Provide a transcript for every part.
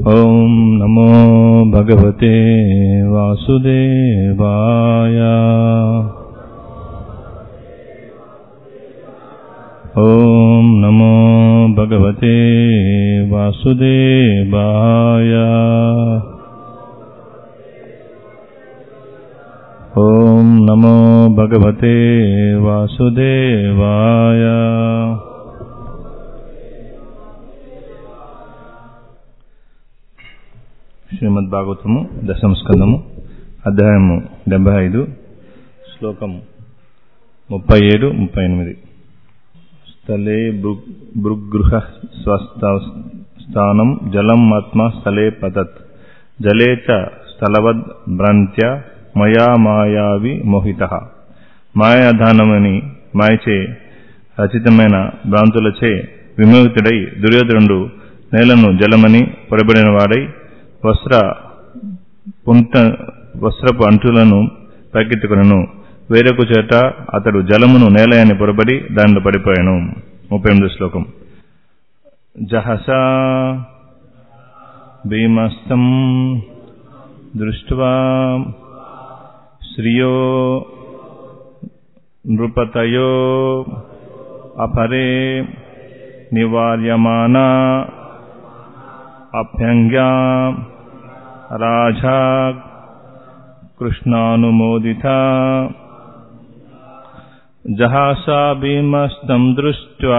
ॐ नमो भगवते वासुदेवाय ॐ नमो भगवते वासुदेवाय ॐ नमो भगवते वासुदेवाय శ్రీమద్ భాగవతము దశమ స్కందము అధ్యాయము డెబ్బై ఐదు శ్లోకం ముప్పై ఏడు ముప్పై ఎనిమిది స్థలే భృగృహ స్వస్థ స్థానం జలం ఆత్మ స్థలే పతత్ జలే చ స్థలవద్ భ్రాంత్య మయా మాయావి మోహిత మాయాధానమని మాయచే రచితమైన భ్రాంతులచే విమోహితుడై దుర్యోధనుడు నేలను జలమని పొరబడిన వాడై వస్త్ర పుంట వస్త్రపు అంటులను పైకెత్తుకునను వేరొక చేత అతడు జలమును నేలయని పొరబడి దానిలో పడిపోయాను ముప్పై ఎనిమిది శ్లోకం జహసా భీమస్తం దృష్ట్వా శ్రియో నృపతయో అపరే నివార్యమానా అభ్యంగ్యా రాజా కృష్ణానుమోదిత జహాసా భీమస్తం దృష్ట్వా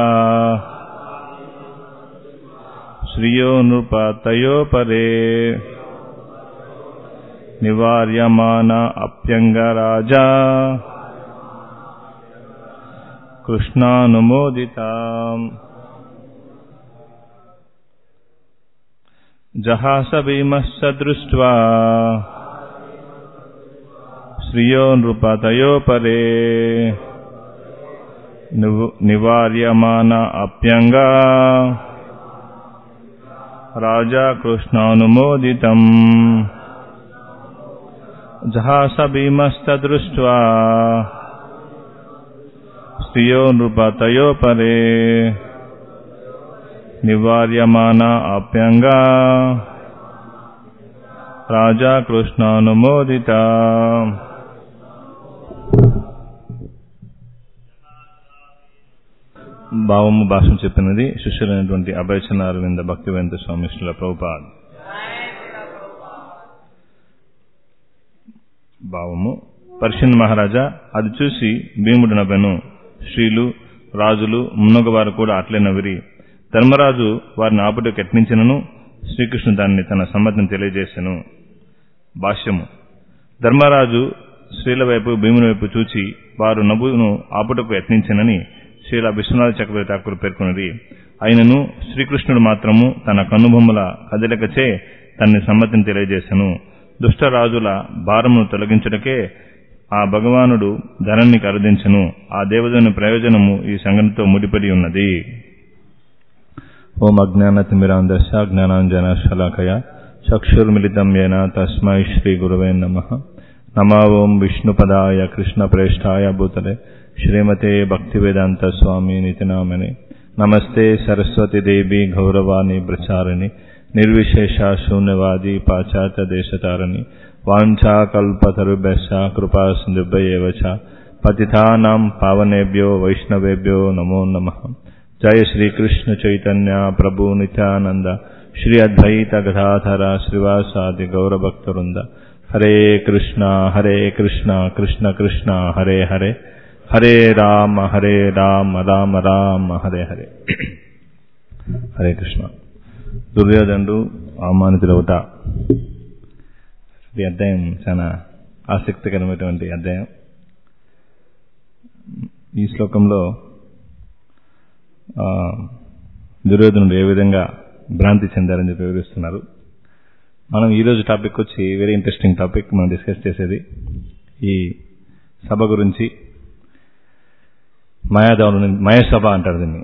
శ్రియో నృపతయో పరే నివార్యమాన అప్యంగ రాజా కృష్ణానుమోదిత జహాస భీమస్స దృష్ట్వా శ్రియో నృపతయో పరే నివార్యమాన అప్యంగా రాజా కృష్ణానుమోదితం జహాస భీమస్తదృష్ట్వా శ్రియో నృపతయో పరే నివార్యమాన ఆప్యంగా రాజా కృష్ణానుమోదిత భావము భాషను చెప్పినది శిష్యులైనటువంటి అభయచన అరవింద భక్తివేంత స్వామిష్ఠుల ప్రభుపాద్ భావము పర్షియన్ మహారాజా అది చూసి భీముడు నవ్వెను స్త్రీలు రాజులు మున్నొగవారు కూడా అట్లే నవ్విరి ధర్మరాజు వారిని ఆపుటకు యత్నించినను శ్రీకృష్ణుడు దాన్ని తన సమ్మతిని తెలియజేశాను భాష్యము ధర్మరాజు స్త్రీల వైపు భీముని వైపు చూచి వారు నవ్వును ఆపుటకు యత్నించినని శ్రీల విశ్వనాథ చక్రవర్తి ఠాకూర్ పేర్కొన్నది అయినను శ్రీకృష్ణుడు మాత్రము తన కన్నుబొమ్మల కదలికచే తన్ని సమ్మతిని తెలియజేశాను దుష్టరాజుల భారమును తొలగించుటకే ఆ భగవానుడు ధనాన్ని కరుదించను ఆ దేవదేవుని ప్రయోజనము ఈ సంఘటనతో ముడిపడి ఉన్నది ఓం అజ్ఞానతిమిరాందశ జ్ఞానాంజన శలాకయ చక్షుర్మిళితం ఏన తస్మై శ్రీ గురవే నమ నమా ఓం విష్ణుపదాయ కృష్ణ ప్రేష్టాయ భూతలే శ్రీమతే భక్తివేదాంత స్వామి నితినామనే నమస్తే సరస్వతి దేవి గౌరవాణి ప్రచారిణి నిర్విశేష శూన్యవాది పాశ్చాత్య దేశతారిణి వాంఛాకల్పతరుభ్యశ్చ కృపా సింధుభ్యవ చ పతిథానాం పావనేభ్యో వైష్ణవేభ్యో నమో నమః జయ శ్రీకృష్ణ చైతన్య ప్రభు నిత్యానంద శ్రీ అద్వైత గదాధర శ్రీవాసాది గౌరభక్తవృంద హరే కృష్ణ హరే కృష్ణ కృష్ణ కృష్ణ హరే హరే హరే రామ హరే రామ రామ రామ హరే హరే హరే కృష్ణ దుర్యోధనుడు అవమానితుడవుట ఈ అధ్యాయం చాలా ఆసక్తికరమైనటువంటి అధ్యాయం ఈ శ్లోకంలో దుర్యోధనుడు ఏ విధంగా భ్రాంతి చెందారని చెప్పి వివరిస్తున్నారు మనం ఈరోజు టాపిక్ వచ్చి వెరీ ఇంట్రెస్టింగ్ టాపిక్ మనం డిస్కస్ చేసేది ఈ సభ గురించి మాయాదవుడు మాయాసభ అంటారు దీన్ని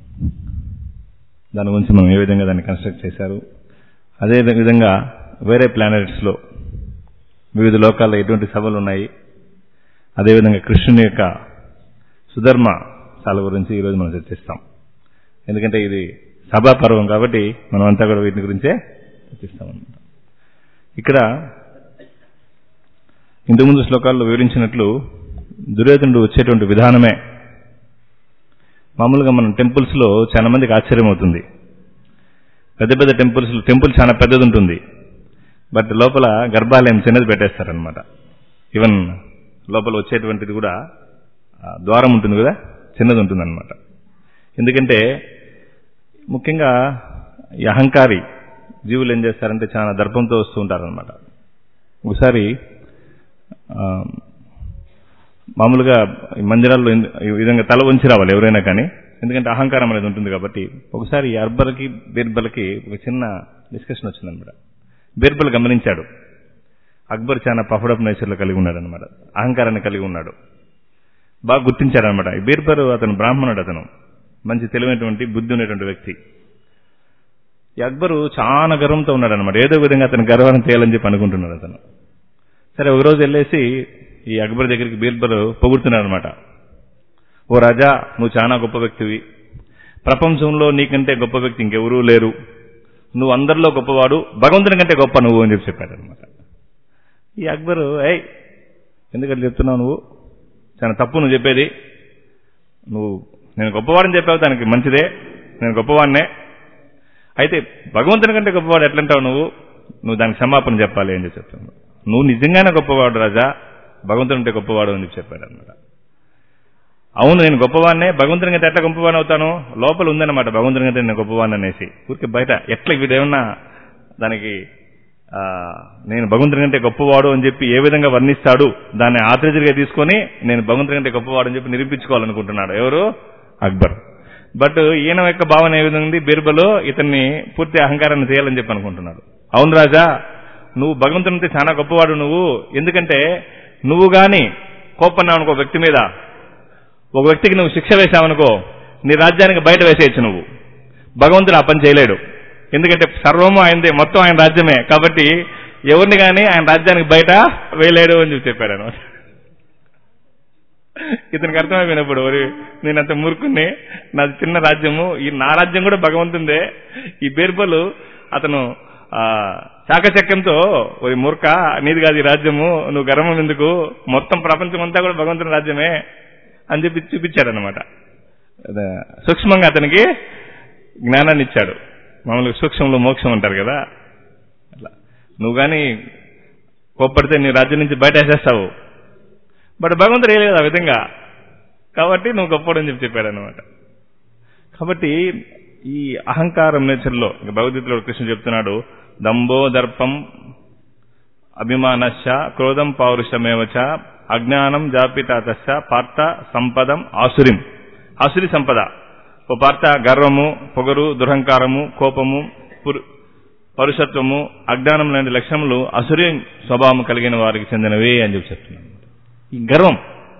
దాని గురించి మనం ఏ విధంగా దాన్ని కన్స్ట్రక్ట్ చేశారు అదే విధంగా వేరే ప్లానెట్స్లో వివిధ లోకాల్లో ఎటువంటి సభలు ఉన్నాయి అదేవిధంగా కృష్ణుని యొక్క సుధర్మ సాల గురించి ఈరోజు మనం చర్చిస్తాం ఎందుకంటే ఇది సభాపర్వం కాబట్టి మనం అంతా కూడా వీటి గురించే చూపిస్తామన్నమాట ఇక్కడ ఇంతకుముందు శ్లోకాల్లో వివరించినట్లు దుర్యోధనుడు వచ్చేటువంటి విధానమే మామూలుగా మనం టెంపుల్స్ లో చాలా మందికి ఆశ్చర్యం అవుతుంది పెద్ద పెద్ద టెంపుల్స్ టెంపుల్ చాలా పెద్దది ఉంటుంది బట్ లోపల గర్భాలయం చిన్నది పెట్టేస్తారనమాట ఈవెన్ లోపల వచ్చేటువంటిది కూడా ఆ, ద్వారం ఉంటుంది కదా చిన్నది ఉంటుంది అనమాట ఎందుకంటే ముఖ్యంగా ఈ అహంకారి జీవులు ఏం చేస్తారంటే చాలా దర్పంతో వస్తూ ఉంటారనమాట ఒకసారి ఆ, మామూలుగా ఈ మందిరాల్లో ఎందు- ఈ విధంగా తల వంచి రావాలి ఎవరైనా కానీ ఎందుకంటే అహంకారం అనేది ఉంటుంది కాబట్టి ఒకసారి ఈ అర్బర్కి బీర్బల్కి ఒక చిన్న డిస్కషన్ వచ్చిందనమాట బీర్బల్ గమనించాడు అక్బర్ చాలా పఫడప్ నేచర్లో కలిగి ఉన్నాడు అనమాట అహంకారాన్ని కలిగి ఉన్నాడు బాగా గుర్తించాడు అనమాట ఈ బీర్బల్ అతను బ్రాహ్మణుడు అతను మంచి తెలివైనటువంటి బుద్ధి ఉన్నటువంటి వ్యక్తి ఈ అక్బరు చాలా గర్వంతో ఉన్నాడు అనమాట ఏదో విధంగా అతని గర్వాన్ని తేయాలని చెప్పి అనుకుంటున్నాడు అతను సరే ఒకరోజు వెళ్ళేసి ఈ అక్బర్ దగ్గరికి బీర్బల్ పొగుడుతున్నాడు అనమాట ఓ రాజా నువ్వు చాలా గొప్ప వ్యక్తివి ప్రపంచంలో నీకంటే గొప్ప వ్యక్తి ఇంకెవరూ లేరు నువ్వు అందరిలో గొప్పవాడు భగవంతుని కంటే గొప్ప నువ్వు అని చెప్పి చెప్పాడు అనమాట ఈ అక్బరు ఏయ్ ఎందుకంటే చెప్తున్నావు నువ్వు చాలా తప్పు నువ్వు చెప్పేది నువ్వు నేను గొప్పవాడని చెప్పావు దానికి మంచిదే నేను గొప్పవాడినే అయితే భగవంతుని కంటే గొప్పవాడు ఎట్లంటావు నువ్వు నువ్వు దానికి క్షమాపణ చెప్పాలి అని చెప్పి చెప్తాను నువ్వు నిజంగానే గొప్పవాడు రాజా భగవంతుని అంటే గొప్పవాడు అని చెప్పి చెప్పాడు అనమాట అవును నేను గొప్పవాడినే భగవంతుని కంటే ఎట్లా గొప్పవాడిని అవుతాను లోపల ఉందన్నమాట భగవంతుని కంటే నేను గొప్పవాడిని అనేసి ఊరికే బయట ఎట్లా వీడేమన్నా దానికి ఆ, నేను భగవంతుని కంటే గొప్పవాడు అని చెప్పి ఏ విధంగా వర్ణిస్తాడు దాన్ని ఆచరిగా తీసుకొని నేను భగవంతుని కంటే గొప్పవాడు అని చెప్పి నిరూపించుకోవాలనుకుంటున్నాడు ఎవరు అక్బర్ బట్ ఈయన యొక్క భావన ఏ విధంగా ఉంది బీర్బలో ఇతన్ని పూర్తి అహంకారాన్ని చేయాలని చెప్పి అనుకుంటున్నాడు అవును రాజా నువ్వు భగవంతునితో చాలా గొప్పవాడు నువ్వు ఎందుకంటే నువ్వు గాని కోపన్నావు అనుకో వ్యక్తి మీద ఒక వ్యక్తికి నువ్వు శిక్ష వేశావనుకో నీ రాజ్యానికి బయట వేసేయచ్చు నువ్వు భగవంతుడు ఆ పని చేయలేడు ఎందుకంటే సర్వము ఆయనదే మొత్తం ఆయన రాజ్యమే కాబట్టి ఎవరిని కానీ ఆయన రాజ్యానికి బయట వేయలేడు అని చెప్పి చెప్పాడు అనమాట ఇతనికి అర్థమైపోయినప్పుడు ఒరి నేనంత మూర్ఖుని నాది చిన్న రాజ్యము ఈ నా రాజ్యం కూడా భగవంతుందే ఈ బీర్బలు అతను ఆ చాకచక్యంతో ఒరి మూర్ఖ నీది కాదు ఈ రాజ్యము నువ్వు గర్వం ఎందుకు మొత్తం ప్రపంచం అంతా కూడా భగవంతుని రాజ్యమే అని చెప్పి చూపించాడనమాట అదే, సూక్ష్మంగా అతనికి జ్ఞానాన్ని ఇచ్చాడు మామూలుగా సూక్ష్మంలో మోక్షం అంటారు కదా అట్లా నువ్వు కానీ కోప్పడితే నీ రాజ్యం నుంచి బయట వేసేస్తావు బట్ భగవంతుడు వేయలేదు ఆ విధంగా కాబట్టి నువ్వు గొప్పడు అని చెప్పి చెప్పాడు అనమాట కాబట్టి ఈ అహంకారం నేచర్లో ఇంకా భగవద్గీతలో కృష్ణ చెప్తున్నాడు దంభో దర్పం అభిమానశ్చ క్రోధం పౌరుషమేవచ అజ్ఞానం జాపితాతశ్చ పార్త సంపదం ఆసురిం ఆసురి సంపద ఓ పార్త గర్వము పొగరు దురహంకారము కోపము పురు- పరుషత్వము అజ్ఞానం లాంటి లక్షణములు అసురి స్వభావం కలిగిన వారికి చెందినవే అని చెప్పి చెప్తున్నాను ఈ గర్వం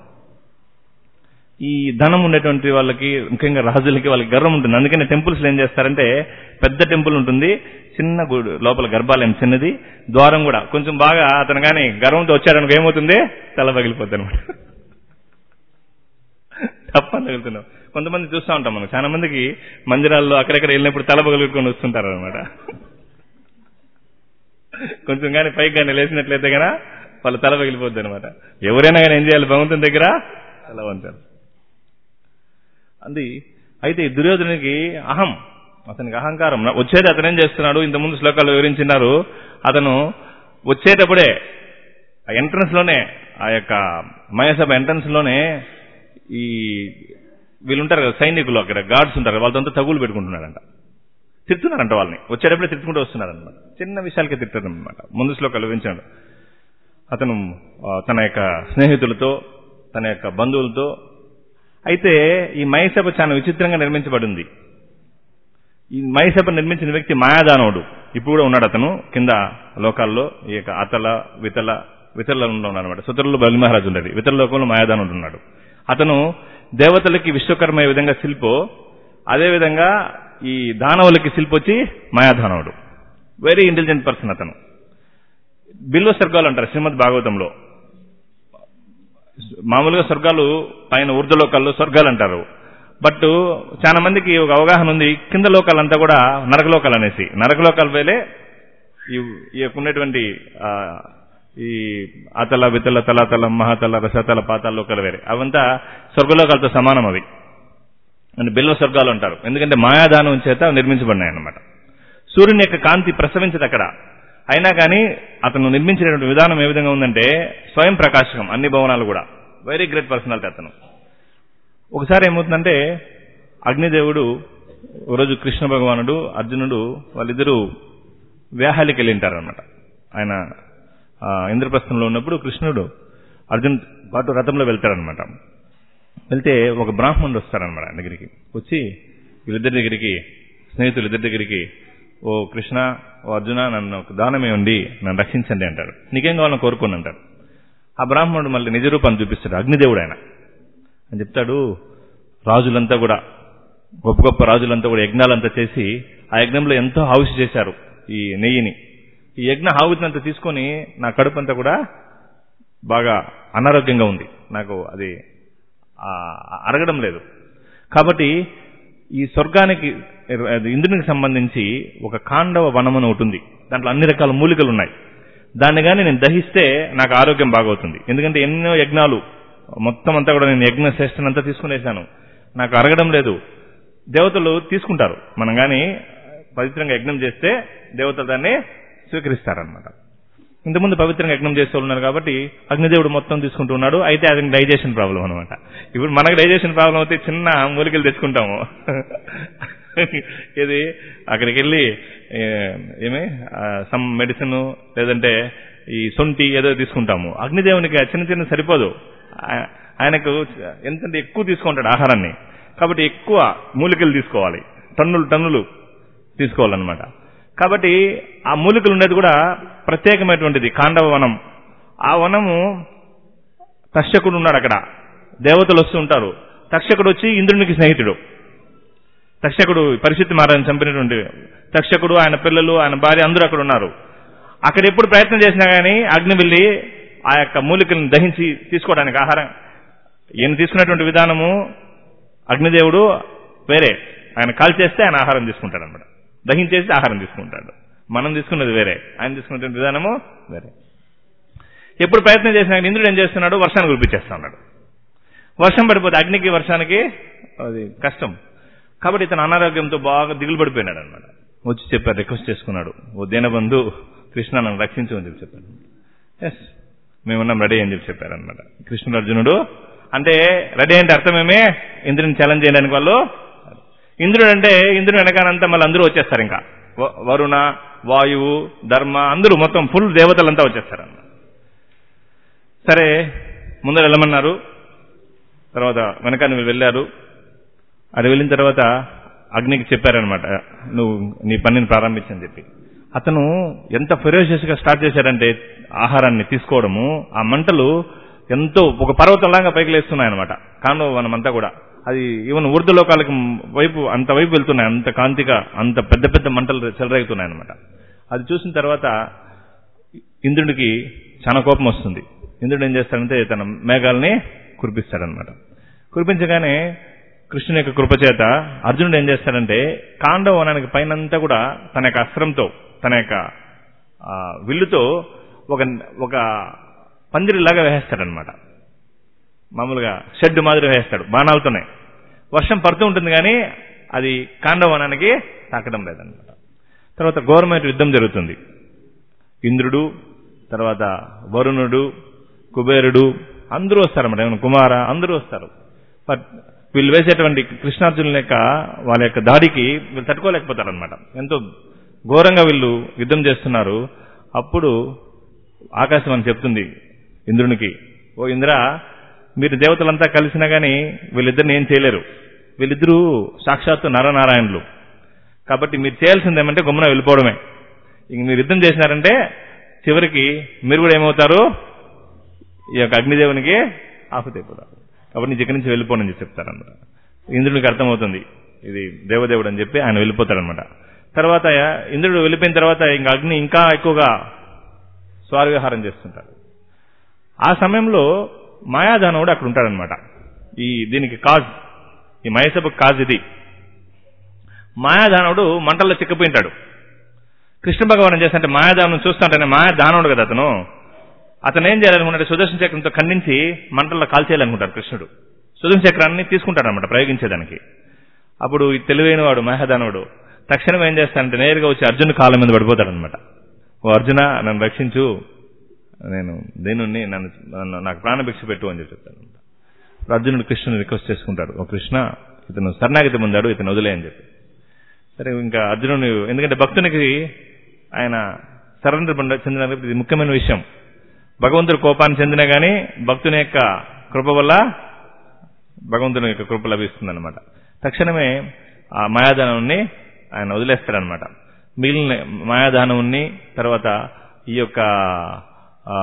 ఈ ధనం ఉండేటువంటి వాళ్ళకి ముఖ్యంగా రాజులకి వాళ్ళకి గర్వం ఉంటుంది అందుకని టెంపుల్స్ ఏం చేస్తారంటే పెద్ద టెంపుల్ ఉంటుంది చిన్న గుడి లోపల గర్భాలయం చిన్నది ద్వారం కూడా కొంచెం బాగా అతను కానీ గర్వంతో వచ్చాడనుకో ఏమవుతుంది తల పగిలిపోతుంది అనమాట తప్పని తగులుతున్నాం కొంతమంది చూస్తూ ఉంటాం మనం చాలా మందికి మందిరాల్లో అక్కడెక్కడ వెళ్ళినప్పుడు తల పగలుకొని వస్తుంటారు అనమాట కొంచెం కానీ పైకి కానీ లేచినట్లయితే గన వాళ్ళ తల పగిలిపోద్ది అనమాట ఎవరైనా కానీ ఏం చేయాలి భగవంతుని దగ్గర తల వంచాలి అంది అయితే ఈ దుర్యోధనునికి అహం అతనికి అహంకారం వచ్చేది అతను ఏం చేస్తున్నాడు ఇంతకుముందు శ్లోకాలు వివరించినారు అతను వచ్చేటప్పుడే ఆ ఎంట్రన్స్ లోనే ఆ యొక్క మయసభ ఎంట్రన్స్ లోనే ఈ వీళ్ళు ఉంటారు కదా సైనికులు అక్కడ గార్డ్స్ ఉంటారు వాళ్ళతో తగులు పెట్టుకుంటున్నాడంట తిడుతున్నారంట వాళ్ళని వచ్చేటప్పుడే తిట్టుకుంటూ వస్తున్నారనమాట చిన్న విషయాలకే తిట్టారు అనమాట ముందు శ్లోకాలు వివరించాడు అతను ఆ, తన యొక్క స్నేహితులతో తన యొక్క బంధువులతో అయితే ఈ మయసభ చాలా విచిత్రంగా నిర్మించబడింది ఈ మయసభ నిర్మించిన వ్యక్తి మాయాదానవుడు ఇప్పుడు కూడా ఉన్నాడు అతను కింద లోకాల్లో ఈ యొక్క అతల వితల వితలలో ఉన్నాడు అనమాట సుతరులో బలి మహారాజు ఉండేది వితల లోకంలో మాయాదానుడు ఉన్నాడు అతను దేవతలకి విశ్వకర్మ ఏ విధంగా శిల్పో అదే విధంగా ఈ దానవులకి శిల్పొచ్చి మాయాదానవుడు వెరీ ఇంటెలిజెంట్ పర్సన్ అతను బిల్వ స్వర్గాలు అంటారు శ్రీమద్ భాగవతంలో మామూలుగా స్వర్గాలు పైన ఊర్ధలోకాల్లో స్వర్గాలు అంటారు బట్ చాలా మందికి ఒక అవగాహన ఉంది కింద లోకాలంతా కూడా నరకలోకాలు అనేసి నరకలోకాల వేలే ఈ ఈ యొక్క ఉన్నటువంటి ఆ, ఈ అతల వితల తలాతల మహాతల రసతల పాతాల్లో వేరే అవంతా స్వర్గలోకాలతో సమానం అవి అని బిల్వ స్వర్గాలు అంటారు ఎందుకంటే మాయాదానం చేత నిర్మించబడినాయి అన్నమాట సూర్యుని యొక్క కాంతి ప్రసవించదు అక్కడ అయినా కానీ అతను నిర్మించినటువంటి విధానం ఏ విధంగా ఉందంటే స్వయం ప్రకాశకం అన్ని భవనాలు కూడా వెరీ గ్రేట్ పర్సనాలిటీ అతను ఒకసారి ఏమవుతుందంటే అగ్నిదేవుడు రోజు కృష్ణ భగవానుడు అర్జునుడు వాళ్ళిద్దరూ వ్యాహాలికి వెళ్ళింటారు అనమాట ఆయన ఆ, ఇంద్రప్రస్థంలో ఉన్నప్పుడు కృష్ణుడు అర్జున్ పాటు రథంలో వెళ్తారనమాట వెళ్తే ఒక బ్రాహ్మణుడు వస్తారనమాట ఆయన దగ్గరికి వచ్చి వీళ్ళిద్దరి దగ్గరికి స్నేహితులు ఇద్దరి దగ్గరికి ఓ కృష్ణ ఓ అర్జున నన్ను ఒక దానం ఇవ్వండి నన్ను రక్షించండి అంటారు నీకేం కావాలని కోరుకోండి అంటారు ఆ బ్రాహ్మణుడు మళ్ళీ నిజ రూపాన్ని చూపిస్తాడు అగ్నిదేవుడు ఆయన అని చెప్తాడు రాజులంతా కూడా గొప్ప గొప్ప రాజులంతా కూడా యజ్ఞాలంతా చేసి ఆ యజ్ఞంలో ఎంతో ఆవుషి చేశారు ఈ నెయ్యిని ఈ యజ్ఞ ఆవుతినంతా తీసుకొని నా కడుపు అంతా కూడా బాగా అనారోగ్యంగా ఉంది నాకు అది ఆ, అరగడం లేదు కాబట్టి ఈ స్వర్గానికి అది ఇంద్రునికి సంబంధించి ఒక కాండవ వనం అని ఒకటి ఉంది దాంట్లో అన్ని రకాల మూలికలు ఉన్నాయి దాన్ని కానీ నేను దహిస్తే నాకు ఆరోగ్యం బాగవుతుంది ఎందుకంటే ఎన్నో యజ్ఞాలు మొత్తం అంతా కూడా నేను యజ్ఞ శ్రేష్టనంతా తీసుకునేసాను నాకు అరగడం లేదు దేవతలు తీసుకుంటారు మనం కానీ పవిత్రంగా యజ్ఞం చేస్తే దేవతలు దాన్ని స్వీకరిస్తారనమాట ఇంతకుముందు పవిత్రంగా యజ్ఞం చేస్తూ ఉన్నారు కాబట్టి అగ్నిదేవుడు మొత్తం తీసుకుంటూ ఉన్నాడు అయితే అది డైజెషన్ ప్రాబ్లం అనమాట ఇప్పుడు మనకు డైజెషన్ ప్రాబ్లం అయితే చిన్న మూలికలు తెచ్చుకుంటాము ఇది అక్కడికి వెళ్ళి ఏ, ఏమి సమ్ మెడిసిన్ లేదంటే ఈ సొంటి ఏదో తీసుకుంటాము అగ్నిదేవునికి ఆ చిన్న చిన్న సరిపోదు ఆ- ఆయనకు ఎంతంటే ఎక్కువ తీసుకుంటాడు ఆహారాన్ని కాబట్టి ఎక్కువ మూలికలు తీసుకోవాలి టన్నులు టన్నులు తీసుకోవాలన్నమాట కాబట్టి ఆ మూలికలు ఉండేది కూడా ప్రత్యేకమైనటువంటిది కాండవ వనం ఆ వనము తక్షకుడు ఉన్నాడు అక్కడ దేవతలు వస్తూ ఉంటారు తక్షకుడు వచ్చి ఇంద్రునికి స్నేహితుడు తక్షకుడు పరిస్థితి మారని చంపినటువంటి తక్షకుడు ఆయన పిల్లలు ఆయన భార్య అందరూ అక్కడ ఉన్నారు అక్కడ ఎప్పుడు ప్రయత్నం చేసినా గానీ అగ్ని వెళ్ళి ఆ యొక్క మూలికలను దహించి తీసుకోవడానికి ఆహారం ఈయన తీసుకున్నటువంటి విధానము అగ్నిదేవుడు వేరే ఆయన కాల్ చేస్తే ఆయన ఆహారం తీసుకుంటాడు అనమాట దహించేసి ఆహారం తీసుకుంటాడు మనం తీసుకున్నది వేరే ఆయన తీసుకున్నటువంటి విధానము వేరే ఎప్పుడు ప్రయత్నం చేసినా కానీ ఇంద్రుడు ఏం చేస్తున్నాడు వర్షాన్ని కురిపించేస్తా ఉన్నాడు వర్షం పడిపోతే అగ్నికి వర్షానికి అది కష్టం కాబట్టి ఇతను అనారోగ్యంతో బాగా దిగులు పడిపోయినాడు అనమాట వచ్చి చెప్పారు రిక్వెస్ట్ చేసుకున్నాడు ఓ దీనబంధు కృష్ణ నన్ను రక్షించు అని చెప్పి చెప్పారు ఎస్ మేమున్నాం రెడీ అని చెప్పి చెప్పారు అనమాట కృష్ణుడు అర్జునుడు అంటే రెడీ అంటే అర్థమేమే ఇంద్రుని ఛాలెంజ్ చేయడానికి వాళ్ళు ఇంద్రుడు అంటే ఇంద్రుడు వెనకానంతా మళ్ళీ అందరూ వచ్చేస్తారు ఇంకా వ- వరుణ వాయువు ధర్మ అందరూ మొత్తం ఫుల్ దేవతలంతా వచ్చేస్తారు అన్నమాట సరే ముందర వెళ్ళమన్నారు తర్వాత వెనక నువ్వు వెళ్ళారు అది వెళ్ళిన తర్వాత అగ్నికి చెప్పారనమాట నువ్వు నీ పనిని ప్రారంభించని చెప్పి అతను ఎంత ఫెరోషియస్ గా స్టార్ట్ చేశాడంటే ఆహారాన్ని తీసుకోవడము ఆ మంటలు ఎంతో ఒక పర్వతంలాగా పైకి లేస్తున్నాయి అనమాట కాండవ వనం అంతా కూడా అది ఈవెన్ ఊర్ధలోకాలకి వైపు అంత వైపు వెళ్తున్నాయి అంత కాంతిగా అంత పెద్ద పెద్ద మంటలు చెలరేగుతున్నాయి అనమాట అది చూసిన తర్వాత ఇంద్రుడికి చాలా కోపం వస్తుంది ఇంద్రుడు ఏం చేస్తాడంటే తన మేఘాలని కురిపిస్తాడనమాట కురిపించగానే కృష్ణుని యొక్క కృపచేత అర్జునుడు ఏం చేస్తాడంటే కాండవ వనానికి పైనంతా కూడా తన యొక్క అస్త్రంతో తన యొక్క ఆ, విల్లుతో ఒక ఒక పందిరిలాగా వేస్తాడనమాట మామూలుగా షెడ్ మాదిరి వేస్తాడు బాణాలతోనే వర్షం పడుతూ ఉంటుంది కానీ అది కాండవనానికి తాకడం లేదనమాట తర్వాత గవర్నమెంట్ యుద్ధం జరుగుతుంది ఇంద్రుడు తర్వాత వరుణుడు కుబేరుడు అందరూ వస్తారన్నమాట ఏమైనా కుమార అందరూ వస్తారు బట్ వీళ్ళు వేసేటువంటి కృష్ణార్జునుల యొక్క వాళ్ళ యొక్క దాడికి వీళ్ళు తట్టుకోలేకపోతారనమాట ఎంతో ఘోరంగా వీళ్ళు యుద్ధం చేస్తున్నారు అప్పుడు ఆకాశం అని చెప్తుంది ఇంద్రునికి ఓ ఇంద్ర మీరు దేవతలంతా కలిసినా గానీ వీళ్ళిద్దరిని ఏం చేయలేరు వీళ్ళిద్దరూ సాక్షాత్తు నరనారాయణులు కాబట్టి మీరు చేయాల్సింది ఏమంటే గమ్మున వెళ్ళిపోవడమే ఇంక మీరు యుద్ధం చేసినారంటే చివరికి మీరు కూడా ఏమవుతారు ఈ యొక్క అగ్నిదేవునికి ఆహుతైపోతారు కాబట్టి నీ దగ్గర నుంచి వెళ్ళిపోనని చెప్పి చెప్తారన్నమాట ఇంద్రునికి అర్థమవుతుంది ఇది దేవదేవుడు అని చెప్పి ఆయన వెళ్ళిపోతాడనమాట తర్వాత ఇంద్రుడు వెళ్ళిపోయిన తర్వాత ఇంకా అగ్ని ఇంకా ఎక్కువగా స్వారవ్యహారం చేస్తుంటాడు ఆ సమయంలో మాయాదానవుడు అక్కడ ఉంటాడనమాట ఈ దీనికి కాజ్ ఈ మహేసభకు కాజ్ ఇది మాయాదానవుడు మంటల్లో చిక్కిపోయింటాడు కృష్ణ భగవాన్ ఏం చేస్తాడంటే మాయాదానం చూస్తుంటేనే మాయా దానవుడు కదా అతను అతను ఏం చేయాలనుకుంటే సుదర్శన చక్రంతో ఖండించి మంటల్లో కాల్చేయాలనుకుంటాడు కృష్ణుడు సుదర్శన చక్రాన్ని తీసుకుంటాడు అనమాట ప్రయోగించేదానికి అప్పుడు ఈ తెలివైన వాడు మహాదానవుడు తక్షణం ఏం చేస్తాడంటే నేరుగా వచ్చి అర్జున్ కాళ్ళ మీద పడిపోతాడు అనమాట ఓ అర్జున నన్ను రక్షించు నేను దేనుణ్ణి నన్ను నన్ను నాకు ప్రాణభిక్ష పెట్టు అని చెప్పి చెప్తాను అప్పుడు అర్జునుడు కృష్ణుని రిక్వెస్ట్ చేసుకుంటాడు ఓ కృష్ణ ఇతను శరణాగతి పొందాడు ఇతను వదిలే అని చెప్పి సరే ఇంకా అర్జునుడు ఎందుకంటే భక్తునికి ఆయన సరెండర్ పొంద చెందిన ఇది ముఖ్యమైన విషయం భగవంతుడు కోపాన్ని చెందినా గానీ భక్తుని యొక్క కృప వల్ల భగవంతుని యొక్క కృప లభిస్తుందన్నమాట తక్షణమే ఆ మాయాదానాన్ని ఆయన వదిలేస్తాడనమాట మిగిలిన మాయాదానవుని తర్వాత ఈ యొక్క ఆ,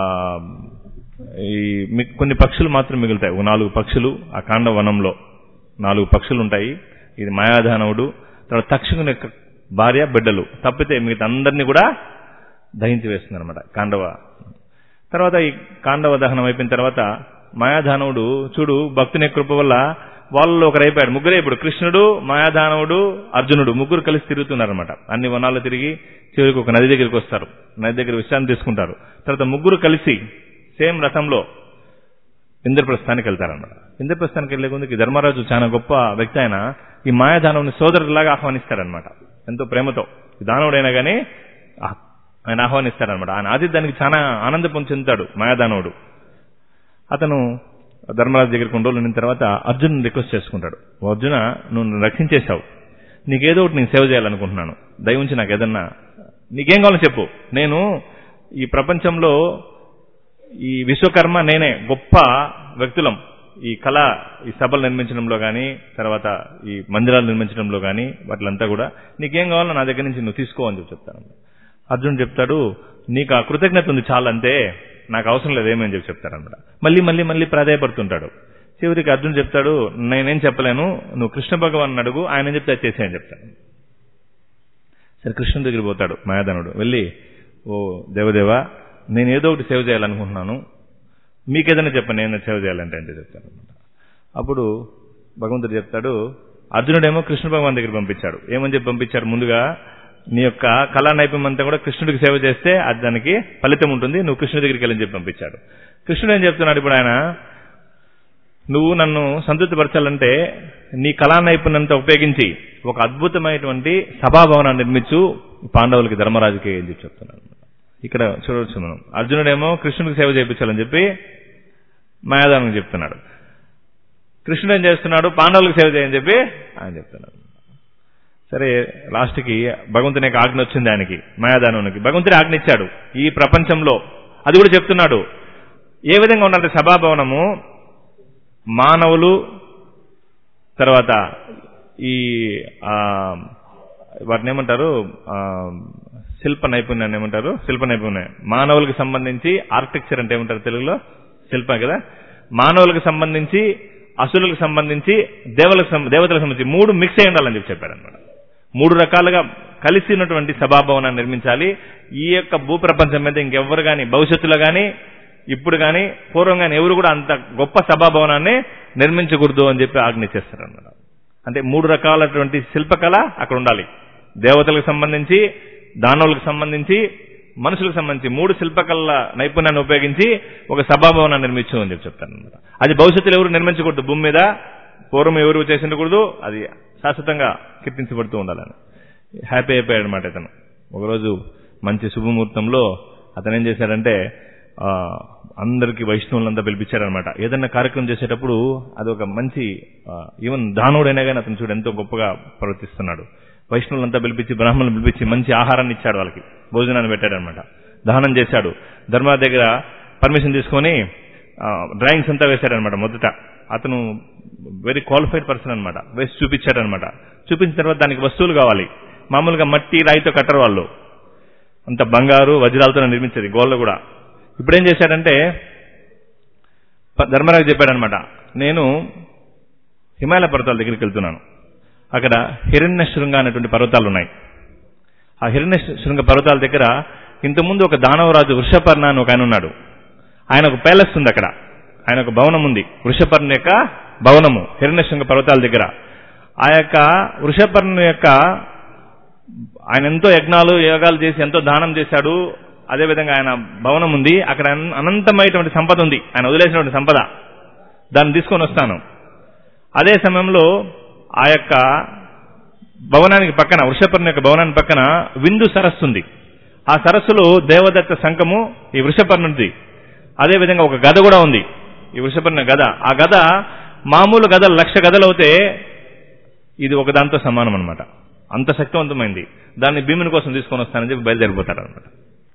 ఈ మి- కొన్ని పక్షులు మాత్రం మిగులుతాయి ఒక నాలుగు పక్షులు ఆ కాండ వనంలో నాలుగు పక్షులు ఉంటాయి ఇది మాయాదానవుడు తర్వాత తక్షకుని యొక్క భార్య బిడ్డలు తప్పితే మిగతా అందరినీ కూడా దహించి వేస్తుంది అనమాట కాండవ తర్వాత ఈ కాండవ దహనం అయిపోయిన తర్వాత మాయాదానవుడు చూడు భక్తుని కృప వల్ల వాళ్ళలో ఒకరు అయిపోయాడు ముగ్గురే ఇప్పుడు కృష్ణుడు మాయాదానవుడు అర్జునుడు ముగ్గురు కలిసి తిరుగుతున్నారన్నమాట అన్ని వనాల్లో తిరిగి చివరికి ఒక నది దగ్గరికి వస్తారు నది దగ్గర విశ్రాంతి తీసుకుంటారు తర్వాత ముగ్గురు కలిసి సేమ్ రథంలో ఇంద్రప్రస్థానికి వెళ్తారన్నమాట ఇంద్రప్రస్థానికి వెళ్లే ముందుకి ధర్మరాజు చాలా గొప్ప వ్యక్తి ఆయన ఈ మాయాదానవుని సోదరులాగా ఆహ్వానిస్తారనమాట ఎంతో ప్రేమతో ఈ దానవుడైనా గానీ ఆ- ఆయన ఆహ్వానిస్తారనమాట ఆయన ఆతిథ్యానికి చాలా ఆనందం చెందుతాడు మాయాదానవుడు అతను ధర్మరాజు దగ్గరికి కొన్ని రోజులు ఉన్న తర్వాత అర్జున్ రిక్వెస్ట్ చేసుకుంటాడు "ఓ అర్జున నువ్వు నన్ను రక్షించేశావు నీకేదో ఒకటి నేను సేవ చేయాలనుకుంటున్నాను దయ ఉంచి నాకు ఏదన్నా నీకేం కావాలో చెప్పు నేను ఈ ప్రపంచంలో ఈ విశ్వకర్మ నేనే గొప్ప వ్యక్తులం ఈ కళ ఈ సభలు నిర్మించడంలో కానీ తర్వాత ఈ మందిరాలు నిర్మించడంలో కానీ వాటిలంతా కూడా నీకేం కావాలో నా దగ్గర నుంచి నువ్వు తీసుకో అని చెప్పి చెప్తాను అర్జున్ చెప్తాడు నీకు ఆ కృతజ్ఞత ఉంది చాలంతే నాకు అవసరం లేదు ఏమని చెప్పి చెప్తారనమాట మళ్ళీ మళ్ళీ మళ్ళీ ప్రాధాయపడుతుంటాడు చివరికి అర్జున్ చెప్తాడు నేనేం చెప్పలేను నువ్వు కృష్ణ భగవాన్ అడుగు ఆయన ఏం చెప్తే అది చేసేయని చెప్తాను సరే కృష్ణుడి దగ్గరికి పోతాడు మాయాధనుడు వెళ్ళి ఓ దేవదేవ నేను ఏదో ఒకటి సేవ చేయాలనుకుంటున్నాను మీకేదైనా చెప్పండి నేను సేవ చేయాలంటే అంటే చెప్తాను అనమాట అప్పుడు భగవంతుడు చెప్తాడు అర్జునుడేమో కృష్ణ భగవాన్ దగ్గర పంపించాడు ఏమని చెప్పి పంపించాడు ముందుగా నీ యొక్క కళా నైపుణ్యం అంతా కూడా కృష్ణుడికి సేవ చేస్తే అది దానికి ఫలితం ఉంటుంది నువ్వు కృష్ణుడి దగ్గరికి వెళ్ళని చెప్పి పంపించాడు కృష్ణుడు ఏం చెప్తున్నాడు ఇప్పుడు ఆయన నువ్వు నన్ను సంతృప్తిపరచాలంటే నీ కళా నైపుణ్యంతో ఉపయోగించి ఒక అద్భుతమైనటువంటి సభాభవనాన్ని నిర్మించు పాండవులకి ధర్మరాజుకి అని చెప్పి చెప్తున్నాను ఇక్కడ చూడవచ్చు మనం అర్జునుడేమో కృష్ణుడికి సేవ చేయించాలని చెప్పి మాయాదానికి చెప్తున్నాడు కృష్ణుడు ఏం చేస్తున్నాడు పాండవులకు సేవ చేయని చెప్పి ఆయన చెప్తున్నాడు సరే లాస్ట్కి భగవంతుని యొక్క ఆజ్ఞ వచ్చింది ఆయనకి మాయాదానునికి భగవంతుని ఆజ్ఞ ఇచ్చాడు ఈ ప్రపంచంలో అది కూడా చెప్తున్నాడు ఏ విధంగా ఉండాలంటే సభాభవనము మానవులు తర్వాత ఈ ఆ, వాటిని ఏమంటారు ఆ, శిల్ప నైపుణ్యాన్ని ఏమంటారు శిల్ప నైపుణ్యం మానవులకు సంబంధించి ఆర్కిటెక్చర్ అంటే ఏమంటారు తెలుగులో శిల్పం కదా మానవులకు సంబంధించి అసురులకు సంబంధించి దేవలకు సం- దేవతలకు సంబంధించి మూడు మిక్స్ అయి ఉండాలని చెప్పి చెప్పారు అనమాట మూడు రకాలుగా కలిసినటువంటి సభాభవనాన్ని నిర్మించాలి ఈ యొక్క భూప్రపంచం మీద ఇంకెవ్వరు కానీ భవిష్యత్తులో కానీ ఇప్పుడు కానీ పూర్వం కానీ ఎవరు కూడా అంత గొప్ప సభాభవనాన్ని నిర్మించకూడదు అని చెప్పి ఆజ్ఞ చేస్తారు అన్నమాట అంటే మూడు రకాలటువంటి శిల్పకళ అక్కడ ఉండాలి దేవతలకు సంబంధించి దానవులకు సంబంధించి మనుషులకు సంబంధించి మూడు శిల్పకళ నైపుణ్యాన్ని ఉపయోగించి ఒక సభాభవనాన్ని నిర్మించు అని చెప్పి చెప్తారు అనమాట అది భవిష్యత్తులో ఎవరు నిర్మించకూడదు భూమి మీద పూర్వం ఎవరు చేసిండకూడదు అది శాశ్వతంగా కీర్తించబడుతూ ఉండాలని హ్యాపీ అయిపోయాడు అనమాట ఇతను ఒకరోజు మంచి శుభముహూర్తంలో అతను ఏం చేశాడంటే ఆ, అందరికి వైష్ణవులంతా పిలిపించాడనమాట ఏదన్నా కార్యక్రమం చేసేటప్పుడు అదొక మంచి ఆ, ఈవెన్ దానవుడైనా కానీ అతను చూడు ఎంతో గొప్పగా ప్రవర్తిస్తున్నాడు వైష్ణవులంతా పిలిపించి బ్రాహ్మణులు పిలిపించి మంచి ఆహారాన్ని ఇచ్చాడు వాళ్ళకి భోజనాన్ని పెట్టాడనమాట దహనం చేశాడు ధర్మ దగ్గర పర్మిషన్ తీసుకొని డ్రాయింగ్స్ అంతా వేశాడనమాట మొదట అతను వెరీ క్వాలిఫైడ్ పర్సన్ అనమాట వేసి చూపించాడనమాట చూపించిన తర్వాత దానికి వస్తువులు కావాలి మామూలుగా మట్టి రాయితో కట్టరు వాళ్ళు అంత బంగారు వజ్రాలతో నిర్మించేది గోళ్ళు కూడా ఇప్పుడు ఏం చేశాడంటే ప- ధర్మరాజు చెప్పాడనమాట నేను హిమాలయ పర్వతాల దగ్గరికి వెళ్తున్నాను అక్కడ హిరణ్య శృంగ అనేటువంటి పర్వతాలు ఉన్నాయి ఆ హిరణ్య శృంగ పర్వతాల దగ్గర ఇంతకుముందు ఒక దానవరాజు వృషపర్ణ అని ఒక ఆయన ఉన్నాడు ఆయన ఒక ప్యాలెస్ ఉంది అక్కడ ఆయన ఒక భవనం ఉంది వృషపర్ణ యొక్క భవనము హిరణ్య శృంగ పర్వతాల దగ్గర ఆ యొక్క వృషపర్ణ యొక్క ఆయన ఎంతో యజ్ఞాలు యోగాలు చేసి ఎంతో దానం చేశాడు అదేవిధంగా ఆయన భవనం ఉంది అక్కడ అన్- అనంతమైనటువంటి సంపద ఉంది ఆయన వదిలేసినటువంటి సంపద దాన్ని తీసుకొని వస్తాను అదే సమయంలో ఆ యొక్క భవనానికి పక్కన వృషపర్ణి యొక్క భవనానికి పక్కన విందు సరస్సు ఉంది ఆ సరస్సులో దేవదత్త శంఖము ఈ వృషపర్ణుడిది అదేవిధంగా ఒక గద కూడా ఉంది ఈ వృషపర్ణ గద ఆ గద మామూలు గదలు లక్ష గదలు అవుతే ఇది ఒక దాంతో సమానం అనమాట అంత శక్తివంతమైంది దాన్ని భీముని కోసం తీసుకొని వస్తానని చెప్పి బయలుదేరిపోతాడు అనమాట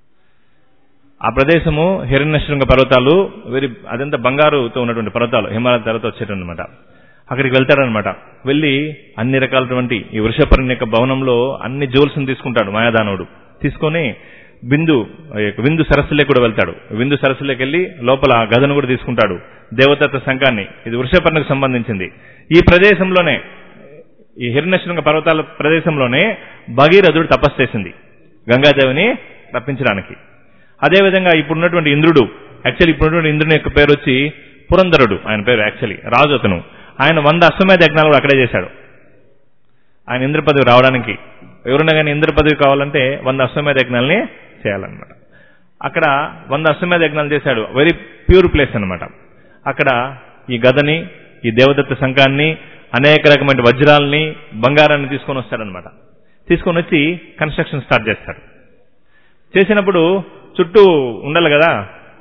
ఆ ప్రదేశము హిరణ్యశృంగ పర్వతాలు వెరీ అదంతా బంగారుతో ఉన్నటువంటి పర్వతాలు హిమాలయ తర్వాత వచ్చేటన్నమాట అక్కడికి వెళ్తాడనమాట వెళ్ళి అన్ని రకాలటువంటి ఈ వృషపర్ణి యొక్క భవనంలో అన్ని జ్యువెల్స్ తీసుకుంటాడు మాయాదానవుడు తీసుకొని బిందు ఆ యొక్క విందు సరస్సులోకి కూడా వెళ్తాడు విందు సరస్సులోకి వెళ్ళి లోపల ఆ గదను కూడా తీసుకుంటాడు దేవదత్త శంఖాన్ని ఇది వృషపర్ణకు సంబంధించింది ఈ ప్రదేశంలోనే ఈ హిరణ్యశృంగ పర్వతాల ప్రదేశంలోనే భగీరథుడు తపస్సు చేసింది గంగాదేవిని రప్పించడానికి అదేవిధంగా ఇప్పుడున్నటువంటి ఇంద్రుడు యాక్చువల్లీ ఇప్పుడున్నటువంటి ఇంద్రుని యొక్క పేరు వచ్చి పురంధరుడు ఆయన పేరు యాక్చువల్లీ రాజు అతను ఆయన వంద అశ్వమేధ యజ్ఞాలు కూడా అక్కడే చేశాడు ఆయన ఇంద్ర పదవి రావడానికి ఎవరున్నా కానీ ఇంద్ర పదవి కావాలంటే వంద అశ్వమేధ యజ్ఞాలని చేయాలన్నమాట అక్కడ వంద అశ్వమేధ యజ్ఞాలు చేశాడు వెరీ ప్యూర్ ప్లేస్ అన్నమాట అక్కడ ఈ గదని ఈ దేవదత్త శంఖాన్ని అనేక రకమైన వజ్రాలని బంగారాన్ని తీసుకొని వస్తాడనమాట తీసుకొని వచ్చి కన్స్ట్రక్షన్ స్టార్ట్ చేస్తాడు చేసినప్పుడు చుట్టూ ఉండాలి కదా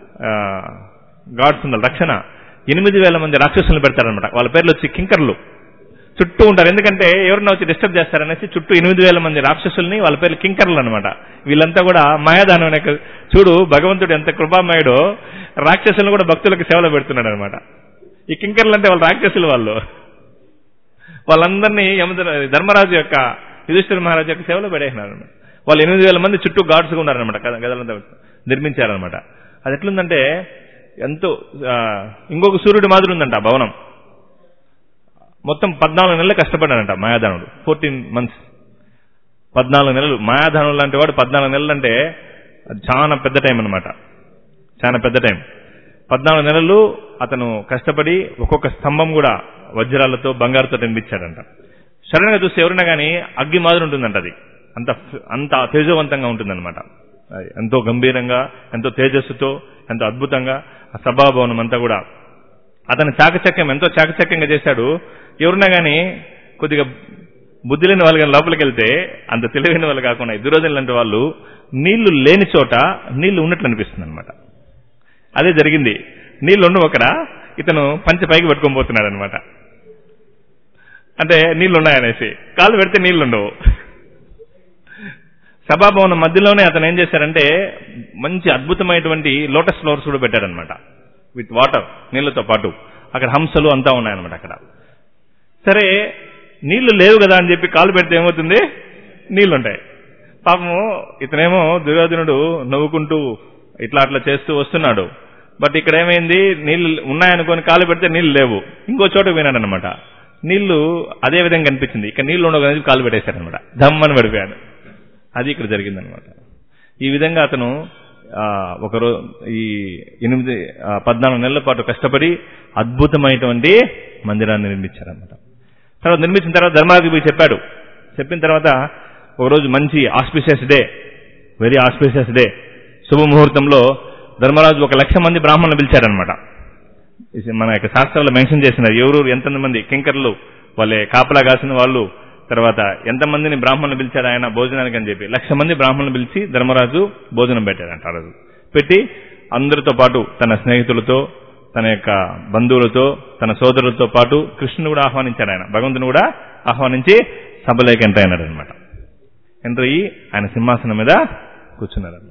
గాడ్స్ ఉండాలి రక్షణ ఎనిమిది వేల మంది రాక్షసులను పెడతారనమాట వాళ్ళ పేర్లు వచ్చి కింకర్లు చుట్టూ ఉంటారు ఎందుకంటే ఎవరన్నా వచ్చి డిస్టర్బ్ చేస్తారనేసి చుట్టూ ఎనిమిది వేల మంది రాక్షసుల్ని వాళ్ళ పేర్లు కింకర్లు అనమాట వీళ్ళంతా కూడా మాయాదానం అనే ఒక- చూడు భగవంతుడు ఎంత కృపామయుడో రాక్షసులను కూడా భక్తులకు సేవలో పెడుతున్నాడు అనమాట ఈ కింకర్లు అంటే వాళ్ళు రాక్షసులు వాళ్ళు వాళ్ళందరినీ యమధ ధర్మరాజు యొక్క యుధిష్ఠిర మహారాజు యొక్క సేవలో పడేసినారు అనమాట వాళ్ళు ఎనిమిది వేల మంది చుట్టూ గాడ్స్ ఉన్నారనమాట గదలంతా నిర్మించారనమాట అది ఎట్లుందంటే ఎంతో ఆ, ఇంకొక సూర్యుడి మాదిరి ఉందంట ఆ భవనం మొత్తం పద్నాలుగు నెలలు కష్టపడ్డాడంట మాయాదానుడు ఫోర్టీన్ మంత్స్ పద్నాలుగు నెలలు మాయాదానుడు లాంటి వాడు పద్నాలుగు నెలలు అంటే అది చాలా పెద్ద టైం అనమాట చాలా పెద్ద టైం పద్నాలుగు నెలలు అతను కష్టపడి ఒక్కొక్క స్తంభం కూడా వజ్రాలతో బంగారుతో నిర్మించాడంట సడన్ గా చూస్తే ఎవరైనా కానీ అగ్గి మాదిరి ఉంటుందంట అది అంత అంత తేజవంతంగా ఉంటుందన్నమాట అది ఎంతో గంభీరంగా ఎంతో తేజస్సుతో ఎంతో అద్భుతంగా ఆ సభాభవనం అంతా కూడా అతని చాకచక్యం ఎంతో చాకచక్యంగా చేశాడు ఎవరున్నా కానీ కొద్దిగా బుద్ధి లేని వాళ్ళు కానీ లోపలికి వెళ్తే అంత తెలివైన వాళ్ళు కాకుండా ఈ దురోధన లాంటి వాళ్ళు నీళ్లు లేని చోట నీళ్లు ఉన్నట్లు అనిపిస్తుంది అనమాట అదే జరిగింది నీళ్లు ఉండవు అక్కడ ఇతను పంచ పైకి పట్టుకొని పోతున్నాడు అనమాట అంటే నీళ్లు ఉన్నాయనేసి కాళ్ళు పెడితే నీళ్లు ఉండవు సభాభవనం మధ్యలోనే అతను ఏం చేశారంటే మంచి అద్భుతమైనటువంటి లోటస్ ఫ్లవర్స్ కూడా పెట్టాడనమాట విత్ వాటర్ నీళ్లతో పాటు అక్కడ హంసలు అంతా ఉన్నాయన్నమాట అక్కడ సరే నీళ్లు లేవు కదా అని చెప్పి కాలు పెడితే ఏమవుతుంది నీళ్లు ఉంటాయి పాపము ఇతనేమో దుర్యోధనుడు నవ్వుకుంటూ ఇట్లా అట్లా చేస్తూ వస్తున్నాడు బట్ ఇక్కడ ఏమైంది నీళ్లు ఉన్నాయనుకొని కాలు పెడితే నీళ్లు లేవు ఇంకో చోట పోయినాడు అనమాట నీళ్లు అదే విధంగా కనిపించింది ఇక్కడ నీళ్లు ఉండవు కదా అని కాలు పెట్టేశాడనమాట దమ్మని పడిపోయాడు అది ఇక్కడ జరిగిందనమాట ఈ విధంగా అతను ఆ, ఒకరో ఈ ఎనిమిది ఆ, పద్నాలుగు నెలల పాటు కష్టపడి అద్భుతమైనటువంటి మందిరాన్ని నిర్మించారనమాట తర్వాత నిర్మించిన తర్వాత ధర్మాధిపతి పోయి చెప్పాడు చెప్పిన తర్వాత ఒకరోజు మంచి auspicious day very auspicious day శుభముహూర్తంలో ధర్మరాజు ఒక లక్ష మంది బ్రాహ్మణులు పిలిచారనమాట ఇది మన యొక్క శాస్త్రంలో మెన్షన్ చేసినారు ఎవరు ఎంతమంది కింకర్లు వాళ్ళే కాపలా కాసిన వాళ్ళు తర్వాత ఎంతమందిని బ్రాహ్మణులు పిలిచాడు ఆయన భోజనానికి అని చెప్పి లక్ష మంది బ్రాహ్మణులు పిలిచి ధర్మరాజు భోజనం పెట్టాడంట ఆ రోజు పెట్టి అందరితో పాటు తన స్నేహితులతో తన యొక్క బంధువులతో తన సోదరులతో పాటు కృష్ణుని కూడా ఆహ్వానించాడు ఆయన భగవంతుని కూడా ఆహ్వానించి సభలోకి ఎంటర్ అయినాడు అనమాట ఎంటర్ అయ్యి ఆయన సింహాసనం మీద కూర్చున్నాడు అనమాట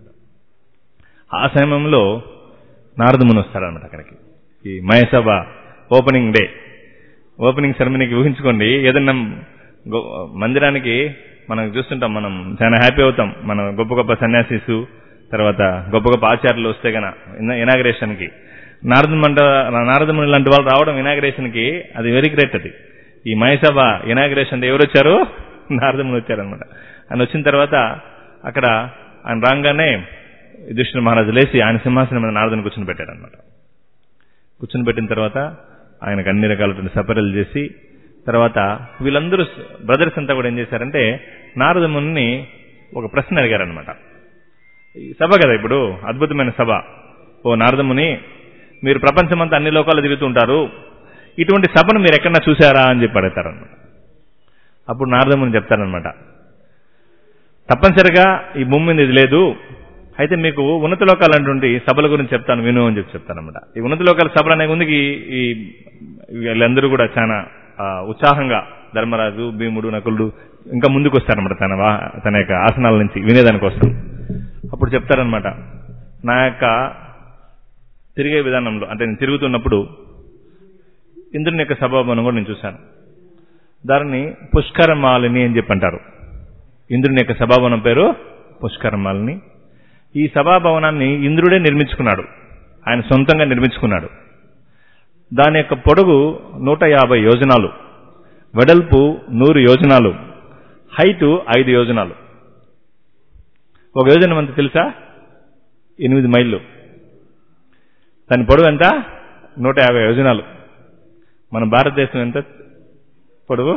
ఆ సమయంలో నారదముని వస్తాడనమాట అక్కడికి ఈ మయసభ ఓపెనింగ్ డే ఓపెనింగ్ సెరమనీకి ఊహించుకోండి ఏదన్నా గొ- మందిరానికి మనం చూస్తుంటాం మనం చాలా హ్యాపీ అవుతాం మన గొప్ప గొప్ప సన్యాసిస్ తర్వాత గొప్ప గొప్ప ఆచార్యులు వస్తే గన ఇనాగ్రేషన్ కి నారదమంట నారదముని లాంటి వాళ్ళు రావడం ఇనాగ్రేషన్ కి అది వెరీ గ్రేట్ అది ఈ మయసభ ఇనాగ్రేషన్ ఎవరు వచ్చారు నారదముని వచ్చారనమాట ఆయన వచ్చిన తర్వాత అక్కడ ఆయన రాగానే యుధిష్ఠిర మహారాజు లేచి ఆయన సింహాసనం మీద నారదుని కూర్చుని పెట్టారనమాట కూర్చుని పెట్టిన తర్వాత ఆయనకు అన్ని రకాలైన సపరలు చేసి తర్వాత వీళ్ళందరూ బ్రదర్స్ అంతా కూడా ఏం చేశారంటే నారదముని ఒక ప్రశ్న అడిగారనమాట ఈ సభ కదా ఇప్పుడు అద్భుతమైన సభ ఓ నారదముని మీరు ప్రపంచమంతా అన్ని లోకాలు తిరుగుతుంటారు ఇటువంటి సభను మీరు ఎక్కడన్నా చూసారా అని చెప్పి అడుగుతారనమాట అప్పుడు నారదముని చెప్తారనమాట తప్పనిసరిగా ఈ భూమి మీద ఇది లేదు అయితే మీకు ఉన్నత లోకాలు అంటుంటే సభల గురించి చెప్తాను విను అని చెప్పి చెప్తానమాట ఈ ఉన్నత లోకాల సభలు అనే ముందుకి ఈ వీళ్ళందరూ కూడా చాలా ఆ, ఉత్సాహంగా ధర్మరాజు భీముడు నకులుడు ఇంకా ముందుకు వస్తారనమాట తన వా- తన యొక్క ఆసనాల నుంచి వినేదానికోసం అప్పుడు చెప్తారనమాట నా యొక్క తిరిగే విధానంలో అంటే నేను తిరుగుతున్నప్పుడు ఇంద్రుని యొక్క సభాభవనం కూడా నేను చూశాను దానిని పుష్కరమాలిని అని చెప్పి అంటారు ఇంద్రుని యొక్క సభాభవనం పేరు పుష్కరమాలిని ఈ సభాభవనాన్ని ఇంద్రుడే నిర్మించుకున్నాడు ఆయన సొంతంగా నిర్మించుకున్నాడు దాని యొక్క పొడుగు నూట యాభై యోజనాలు వెడల్పు నూరు యోజనాలు హైటు ఐదు యోజనాలు ఒక యోజనం ఎంత తెలుసా ఎనిమిది మైళ్ళు దాని పొడవు ఎంత నూట యాభై యోజనాలు మన భారతదేశం ఎంత పొడవు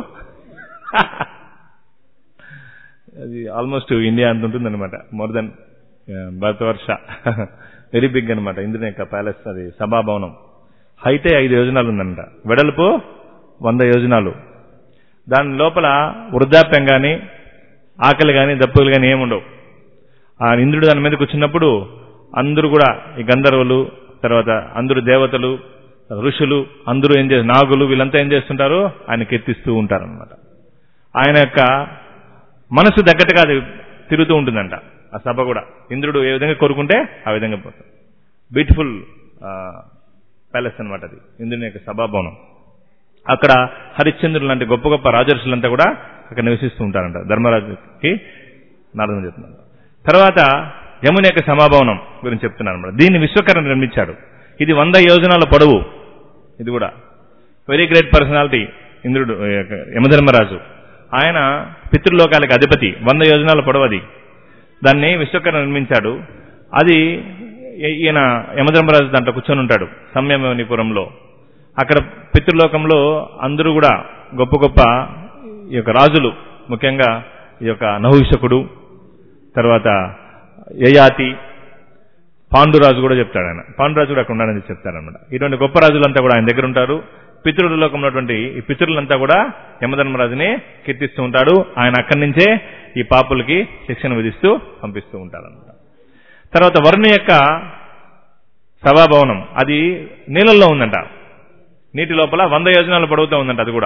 అది ఆల్మోస్ట్ ఇండియా అంత ఉంటుంది అనమాట more than Bharatavarsha very big అనమాట ఇంద్రుని యొక్క ప్యాలెస్ అది సభాభవనం హైటే ఐదు యోజనాలు ఉందంట వెడల్పు వంద యోజనాలు దాని లోపల వృద్ధాప్యం కానీ ఆకలి కానీ దప్పులు కానీ ఏముండవు ఆ ఇంద్రుడు దాని మీద కూర్చున్నప్పుడు అందరూ కూడా ఈ గంధర్వులు తర్వాత అందరూ దేవతలు ఋషులు అందరూ ఏం చేస్తారు నాగులు వీళ్ళంతా ఏం చేస్తుంటారు ఆయన కీర్తిస్తూ ఉంటారనమాట ఆయన యొక్క మనసు తగ్గట్టుగా అది తిరుగుతూ ఉంటుందంట ఆ సభ కూడా ఇంద్రుడు ఏ విధంగా కోరుకుంటే ఆ విధంగా పోతాడు బ్యూటిఫుల్ ప్యాలెస్ అనమాట అది ఇంద్రుని యొక్క సభాభవనం అక్కడ హరిశ్చంద్రులు లాంటి గొప్ప గొప్ప రాజర్షులంతా కూడా అక్కడ నివసిస్తూ ఉంటారంట ధర్మరాజుకి నారదం చెప్తున్నారు తర్వాత యముని యొక్క సమాభవనం గురించి చెప్తున్నారు అనమాట దీన్ని విశ్వకర్ణ నిర్మించాడు ఇది వంద యోజనాల పొడవు ఇది కూడా వెరీ గ్రేట్ పర్సనాలిటీ ఇంద్రుడు ఈ యొక్క యమధర్మరాజు ఆయన పితృలోకాలకు అధిపతి వంద యోజనాల పొడవు అది దాన్ని విశ్వకర్ణ నిర్మించాడు అది ఈ- ఈయన యమధర్మరాజు దాంట్లో కూర్చొని ఉంటాడు సంయమనిపురంలో అక్కడ పితృలోకంలో అందరూ కూడా గొప్ప గొప్ప ఈ యొక్క రాజులు ముఖ్యంగా ఈ యొక్క నహుషకుడు తర్వాత యయాతి పాండురాజు కూడా చెప్తాడు ఆయన పాండురాజు కూడా అక్కడ ఉన్నాడని చెప్తారనమాట ఇటువంటి గొప్ప రాజులంతా కూడా ఆయన దగ్గర ఉంటారు పితృలోకంలో ఉన్నటువంటి ఈ పితృలంతా కూడా యమధర్మరాజుని కీర్తిస్తూ ఉంటాడు ఆయన అక్కడి నుంచే ఈ పాపులకి శిక్షణ విధిస్తూ పంపిస్తూ ఉంటారన్నమాట తర్వాత వరుణ యొక్క సభాభవనం అది నీళ్ళల్లో ఉందంట నీటి లోపల వంద యోజనాలు పొడవుతూ ఉందంట అది కూడా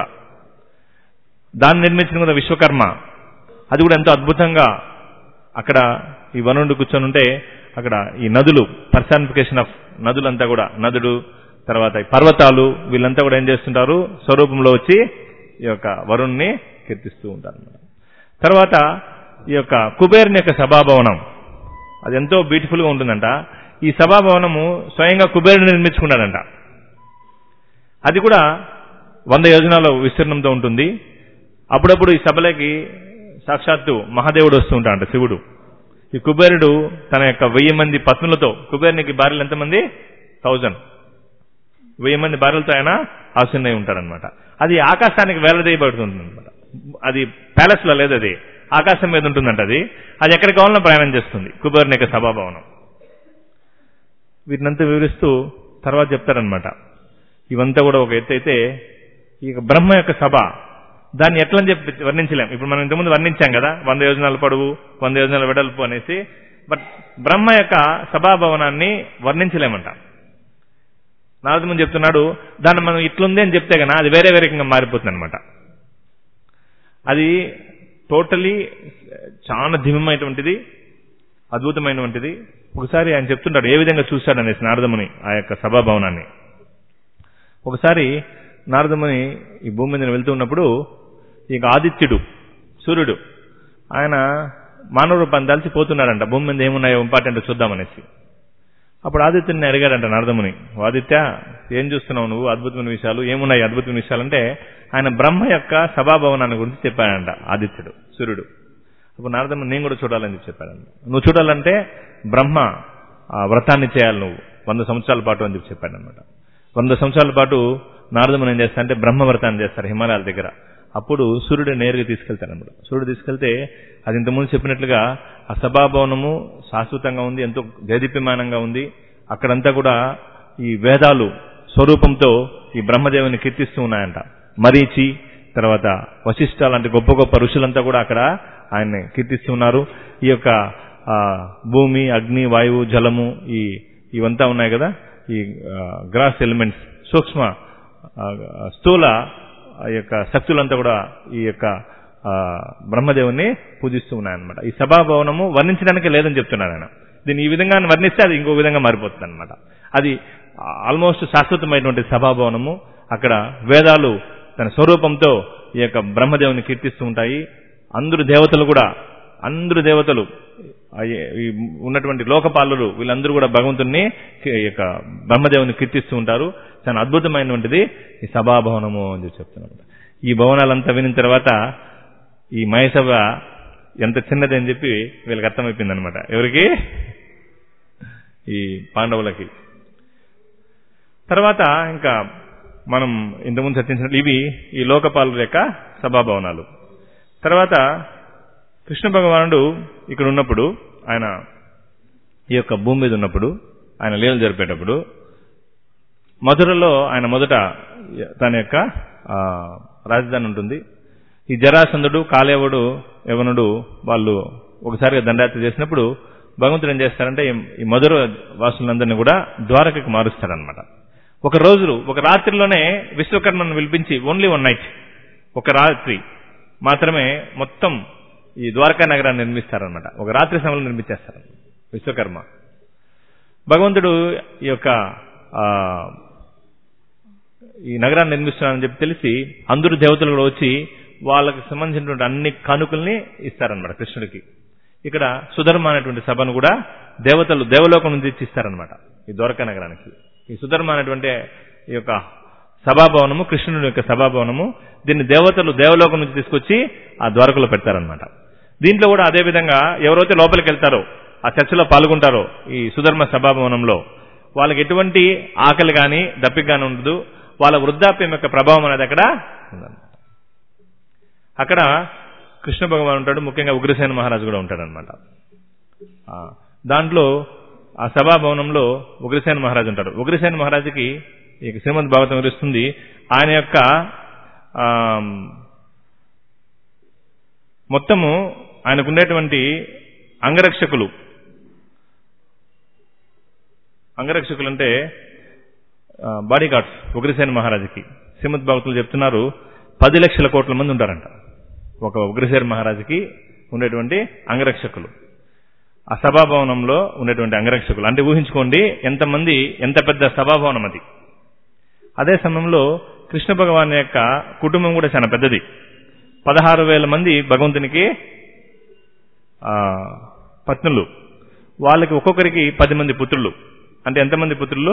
దాన్ని నిర్మించిన కూడా విశ్వకర్మ అది కూడా ఎంతో అద్భుతంగా అక్కడ ఈ వనుడు కూర్చొని ఉంటే అక్కడ ఈ నదులు పర్సానిఫికేషన్ ఆఫ్ నదులంతా కూడా నదుడు తర్వాత ఈ పర్వతాలు వీళ్ళంతా కూడా ఏం చేస్తుంటారు స్వరూపంలో వచ్చి ఈ యొక్క వరుణ్ణి కీర్తిస్తూ ఉంటారు తర్వాత ఈ యొక్క కుబేరుని యొక్క సభాభవనం అది ఎంతో బ్యూటిఫుల్ గా ఉంటుందంట ఈ సభాభవనము స్వయంగా కుబేరుని నిర్మించుకున్నాడంట అది కూడా వంద యోజనాల విస్తీర్ణంతో ఉంటుంది అప్పుడప్పుడు ఈ సభలకి సాక్షాత్తు మహాదేవుడు వస్తూ ఉంటాడంట శివుడు ఈ కుబేరుడు తన యొక్క వెయ్యి మంది పత్నులతో కుబేరునికి భార్యలు ఎంతమంది థౌజండ్ వెయ్యి మంది భార్యలతో ఆయన ఆశీన్నై ఉంటారనమాట అది ఆకాశానికి వేలదీయబడుతుంది అనమాట అది ప్యాలెస్ లో లేదు అది ఆకాశం మీద ఉంటుందంట అది అది ఎక్కడికి కావాలన్నా ప్రయాణం చేస్తుంది కుబేరుని యొక్క సభాభవనం వీటినంతా వివరిస్తూ తర్వాత చెప్తారనమాట ఇవంతా కూడా ఒక ఎత్తు అయితే ఈ బ్రహ్మ యొక్క సభ దాన్ని ఎట్లా అని చెప్పి వర్ణించలేం ఇప్పుడు మనం ఇంతకుముందు వర్ణించాం కదా వంద యోజనాల పొడవు వంద యోజనాల వెడల్పు అనేసి బట్ బ్రహ్మ యొక్క సభాభవనాన్ని వర్ణించలేమంట నారదముని చెప్తున్నాడు దాన్ని మనం ఇట్లుంది అని చెప్తే గన అది వేరే వేరే రకంగా మారిపోతుంది అనమాట అది టోటలీ చాలా దివ్యమైనటువంటిది అద్భుతమైనటువంటిది ఒకసారి ఆయన చెప్తుంటాడు ఏ విధంగా చూశాడు అనేసి నారదముని ఆ యొక్క సభాభవనాన్ని ఒకసారి నారదముని ఈ భూమి మీద వెళ్తూ ఉన్నప్పుడు ఇక ఆదిత్యుడు సూర్యుడు ఆయన మానవ రూపాన్ని దాల్చి పోతున్నాడంట భూమి మీద ఏమున్నాయో ఇంపార్టెంట్ చూద్దామనేసి అప్పుడు ఆదిత్యుని అడిగాడంట నారదముని "ఓ ఆదిత్య ఏం చూస్తున్నావు నువ్వు అద్భుతమైన విషయాలు ఏమున్నాయి అద్భుతమైన విషయాలు అంటే ఆయన బ్రహ్మ యొక్క సభాభవనాన్ని గురించి చెప్పాడంట ఆదిత్యుడు సూర్యుడు అప్పుడు నారదముని నేను కూడా చూడాలని చెప్పి చెప్పాడంట నువ్వు చూడాలంటే బ్రహ్మ ఆ వ్రతాన్ని చేయాలి నువ్వు వంద సంవత్సరాల పాటు అని చెప్పి చెప్పాడనమాట వంద సంవత్సరాల పాటు నారదముని ఏం చేస్తారంటే బ్రహ్మ వ్రతాన్ని చేస్తారు హిమాలయాల దగ్గర అప్పుడు సూర్యుడు నేరుగా తీసుకెళ్తారన్నమాట సూర్యుడు తీసుకెళ్తే అది ఇంతకుముందు చెప్పినట్లుగా ఆ సభాభవనము శాశ్వతంగా ఉంది ఎంతో దేదీప్యమానంగా ఉంది అక్కడంతా కూడా ఈ వేదాలు స్వరూపంతో ఈ బ్రహ్మదేవుని కీర్తిస్తూ ఉన్నాయంట మరీచి తర్వాత వశిష్ఠ లాంటి గొప్ప గొప్ప ఋషులంతా కూడా అక్కడ ఆయన్ని కీర్తిస్తున్నారు ఈ యొక్క ఆ, భూమి అగ్ని వాయువు జలము ఈ ఇవంతా ఉన్నాయి కదా ఈ గ్రాస్ ఎలిమెంట్స్ సూక్ష్మ ఆ, స్థూల ఆ యొక్క శక్తులంతా కూడా ఈ యొక్క ఆ, బ్రహ్మదేవుని పూజిస్తూ ఉన్నాయన్నమాట ఈ సభాభవనము వర్ణించడానికి లేదని చెప్తున్నారు ఆయన దీన్ని ఈ విధంగా వర్ణిస్తే అది ఇంకో విధంగా మారిపోతుంది అనమాట అది ఆల్మోస్ట్ శాశ్వతమైనటువంటి సభాభవనము అక్కడ వేదాలు తన స్వరూపంతో ఈ యొక్క బ్రహ్మదేవుని కీర్తిస్తూ ఉంటాయి అందరు దేవతలు కూడా అందరు దేవతలు ఆ ఏ- ఈ ఉన్నటువంటి లోకపాలులు వీళ్ళందరూ కూడా భగవంతుణ్ణి కి- ఈ యొక్క బ్రహ్మదేవుని కీర్తిస్తూ ఉంటారు చాలా అద్భుతమైనటువంటిది ఈ సభాభవనము అని చెప్పి చెప్తున్నారు ఈ భవనాలంతా వినిన తర్వాత ఈ మయసభ ఎంత చిన్నది అని చెప్పి వీళ్ళకి అర్థమైపోయింది అనమాట ఎవరికి ఈ పాండవులకి తర్వాత ఇంకా మనం ఇంతకుముందు చర్చించినట్లు ఇవి ఈ లోకపాలుల యొక్క సభాభవనాలు తర్వాత కృష్ణ భగవానుడు ఇక్కడ ఉన్నప్పుడు ఆయన ఈ యొక్క భూమి మీద ఉన్నప్పుడు ఆయన లీలలు జరిపేటప్పుడు మధురలో ఆయన మొదట తన యొక్క ఆ, రాజధాని ఉంటుంది ఈ జరాసంధుడు కాలేవుడు యవనుడు వాళ్ళు ఒకసారిగా దండయాత్ర చేసినప్పుడు భగవంతుడు ఏం చేస్తారంటే ఈ- ఈ మధుర వాసులందరినీ కూడా ద్వారకకి మారుస్తాడనమాట ఒక రోజు ఒక రాత్రిలోనే విశ్వకర్మను పిలిపించి ఓన్లీ వన్ నైట్ ఒక రాత్రి మాత్రమే మొత్తం ఈ ద్వారకా నగరాన్ని నిర్మిస్తారనమాట ఒక రాత్రి సమయంలో నిర్మించేస్తారు విశ్వకర్మ భగవంతుడు ఈ యొక్క ఆ, ఈ నగరాన్ని నిర్మిస్తున్నానని చెప్పి తెలిసి అందరూ దేవతలు కూడా వచ్చి వాళ్ళకి సంబంధించినటువంటి అన్ని కానుకల్ని ఇస్తారనమాట కృష్ణుడికి ఇక్కడ సుధర్మ అనేటువంటి సభను కూడా దేవతలు దేవలోకం నుంచి ఇచ్చి ఇస్తారనమాట ఈ ద్వారకా నగరానికి ఈ సుధర్మ అనేటువంటి ఈ యొక్క సభాభవనము కృష్ణుడి యొక్క సభాభవనము దీన్ని దేవతలు దేవలోకం నుంచి తీసుకొచ్చి ఆ ద్వారకలో పెడతారనమాట దీంట్లో కూడా అదే విధంగా ఎవరైతే లోపలికి వెళ్తారో ఆ చర్చలో పాల్గొంటారో ఈ సుధర్మ సభాభవనంలో వాళ్ళకి ఎటువంటి ఆకలి కానీ దప్పిక కానీ ఉండదు వాళ్ళ వృద్ధాప్యం యొక్క ప్రభావం అనేది అక్కడ ఉందన్నమాట అక్కడ కృష్ణ భగవాన్ ఉంటాడు ముఖ్యంగా ఉగ్రసేన మహారాజు కూడా ఉంటాడనమాట ఆ, దాంట్లో ఆ సభాభవనంలో ఉగ్రసేన మహారాజు ఉంటారు ఉగ్రసేన మహారాజుకి ఈ శ్రీమద్ భాగవతం వివరిస్తుంది ఆయన యొక్క ఆ, మొత్తము ఆయనకుండేటువంటి అంగరక్షకులు అంగరక్షకులు అంటే బాడీ గార్డ్స్ ఉగ్రసేన మహారాజుకి శ్రీమద్ భాగవతులు చెప్తున్నారు పది లక్షల కోట్ల మంది ఉంటారంట ఒక ఉగ్రసేన మహారాజుకి ఉండేటువంటి అంగరక్షకులు ఆ సభాభవనంలో ఉండేటువంటి అంగరక్షకులు అంటే ఊహించుకోండి ఎంతమంది ఎంత పెద్ద సభాభవనం అది అదే సమయంలో కృష్ణ భగవాన్ యొక్క కుటుంబం కూడా చాలా పెద్దది పదహారు వేల మంది భగవంతునికి ఆ, పత్నులు వాళ్ళకి ఒక్కొక్కరికి పది మంది పుత్రులు అంటే ఎంతమంది పుత్రులు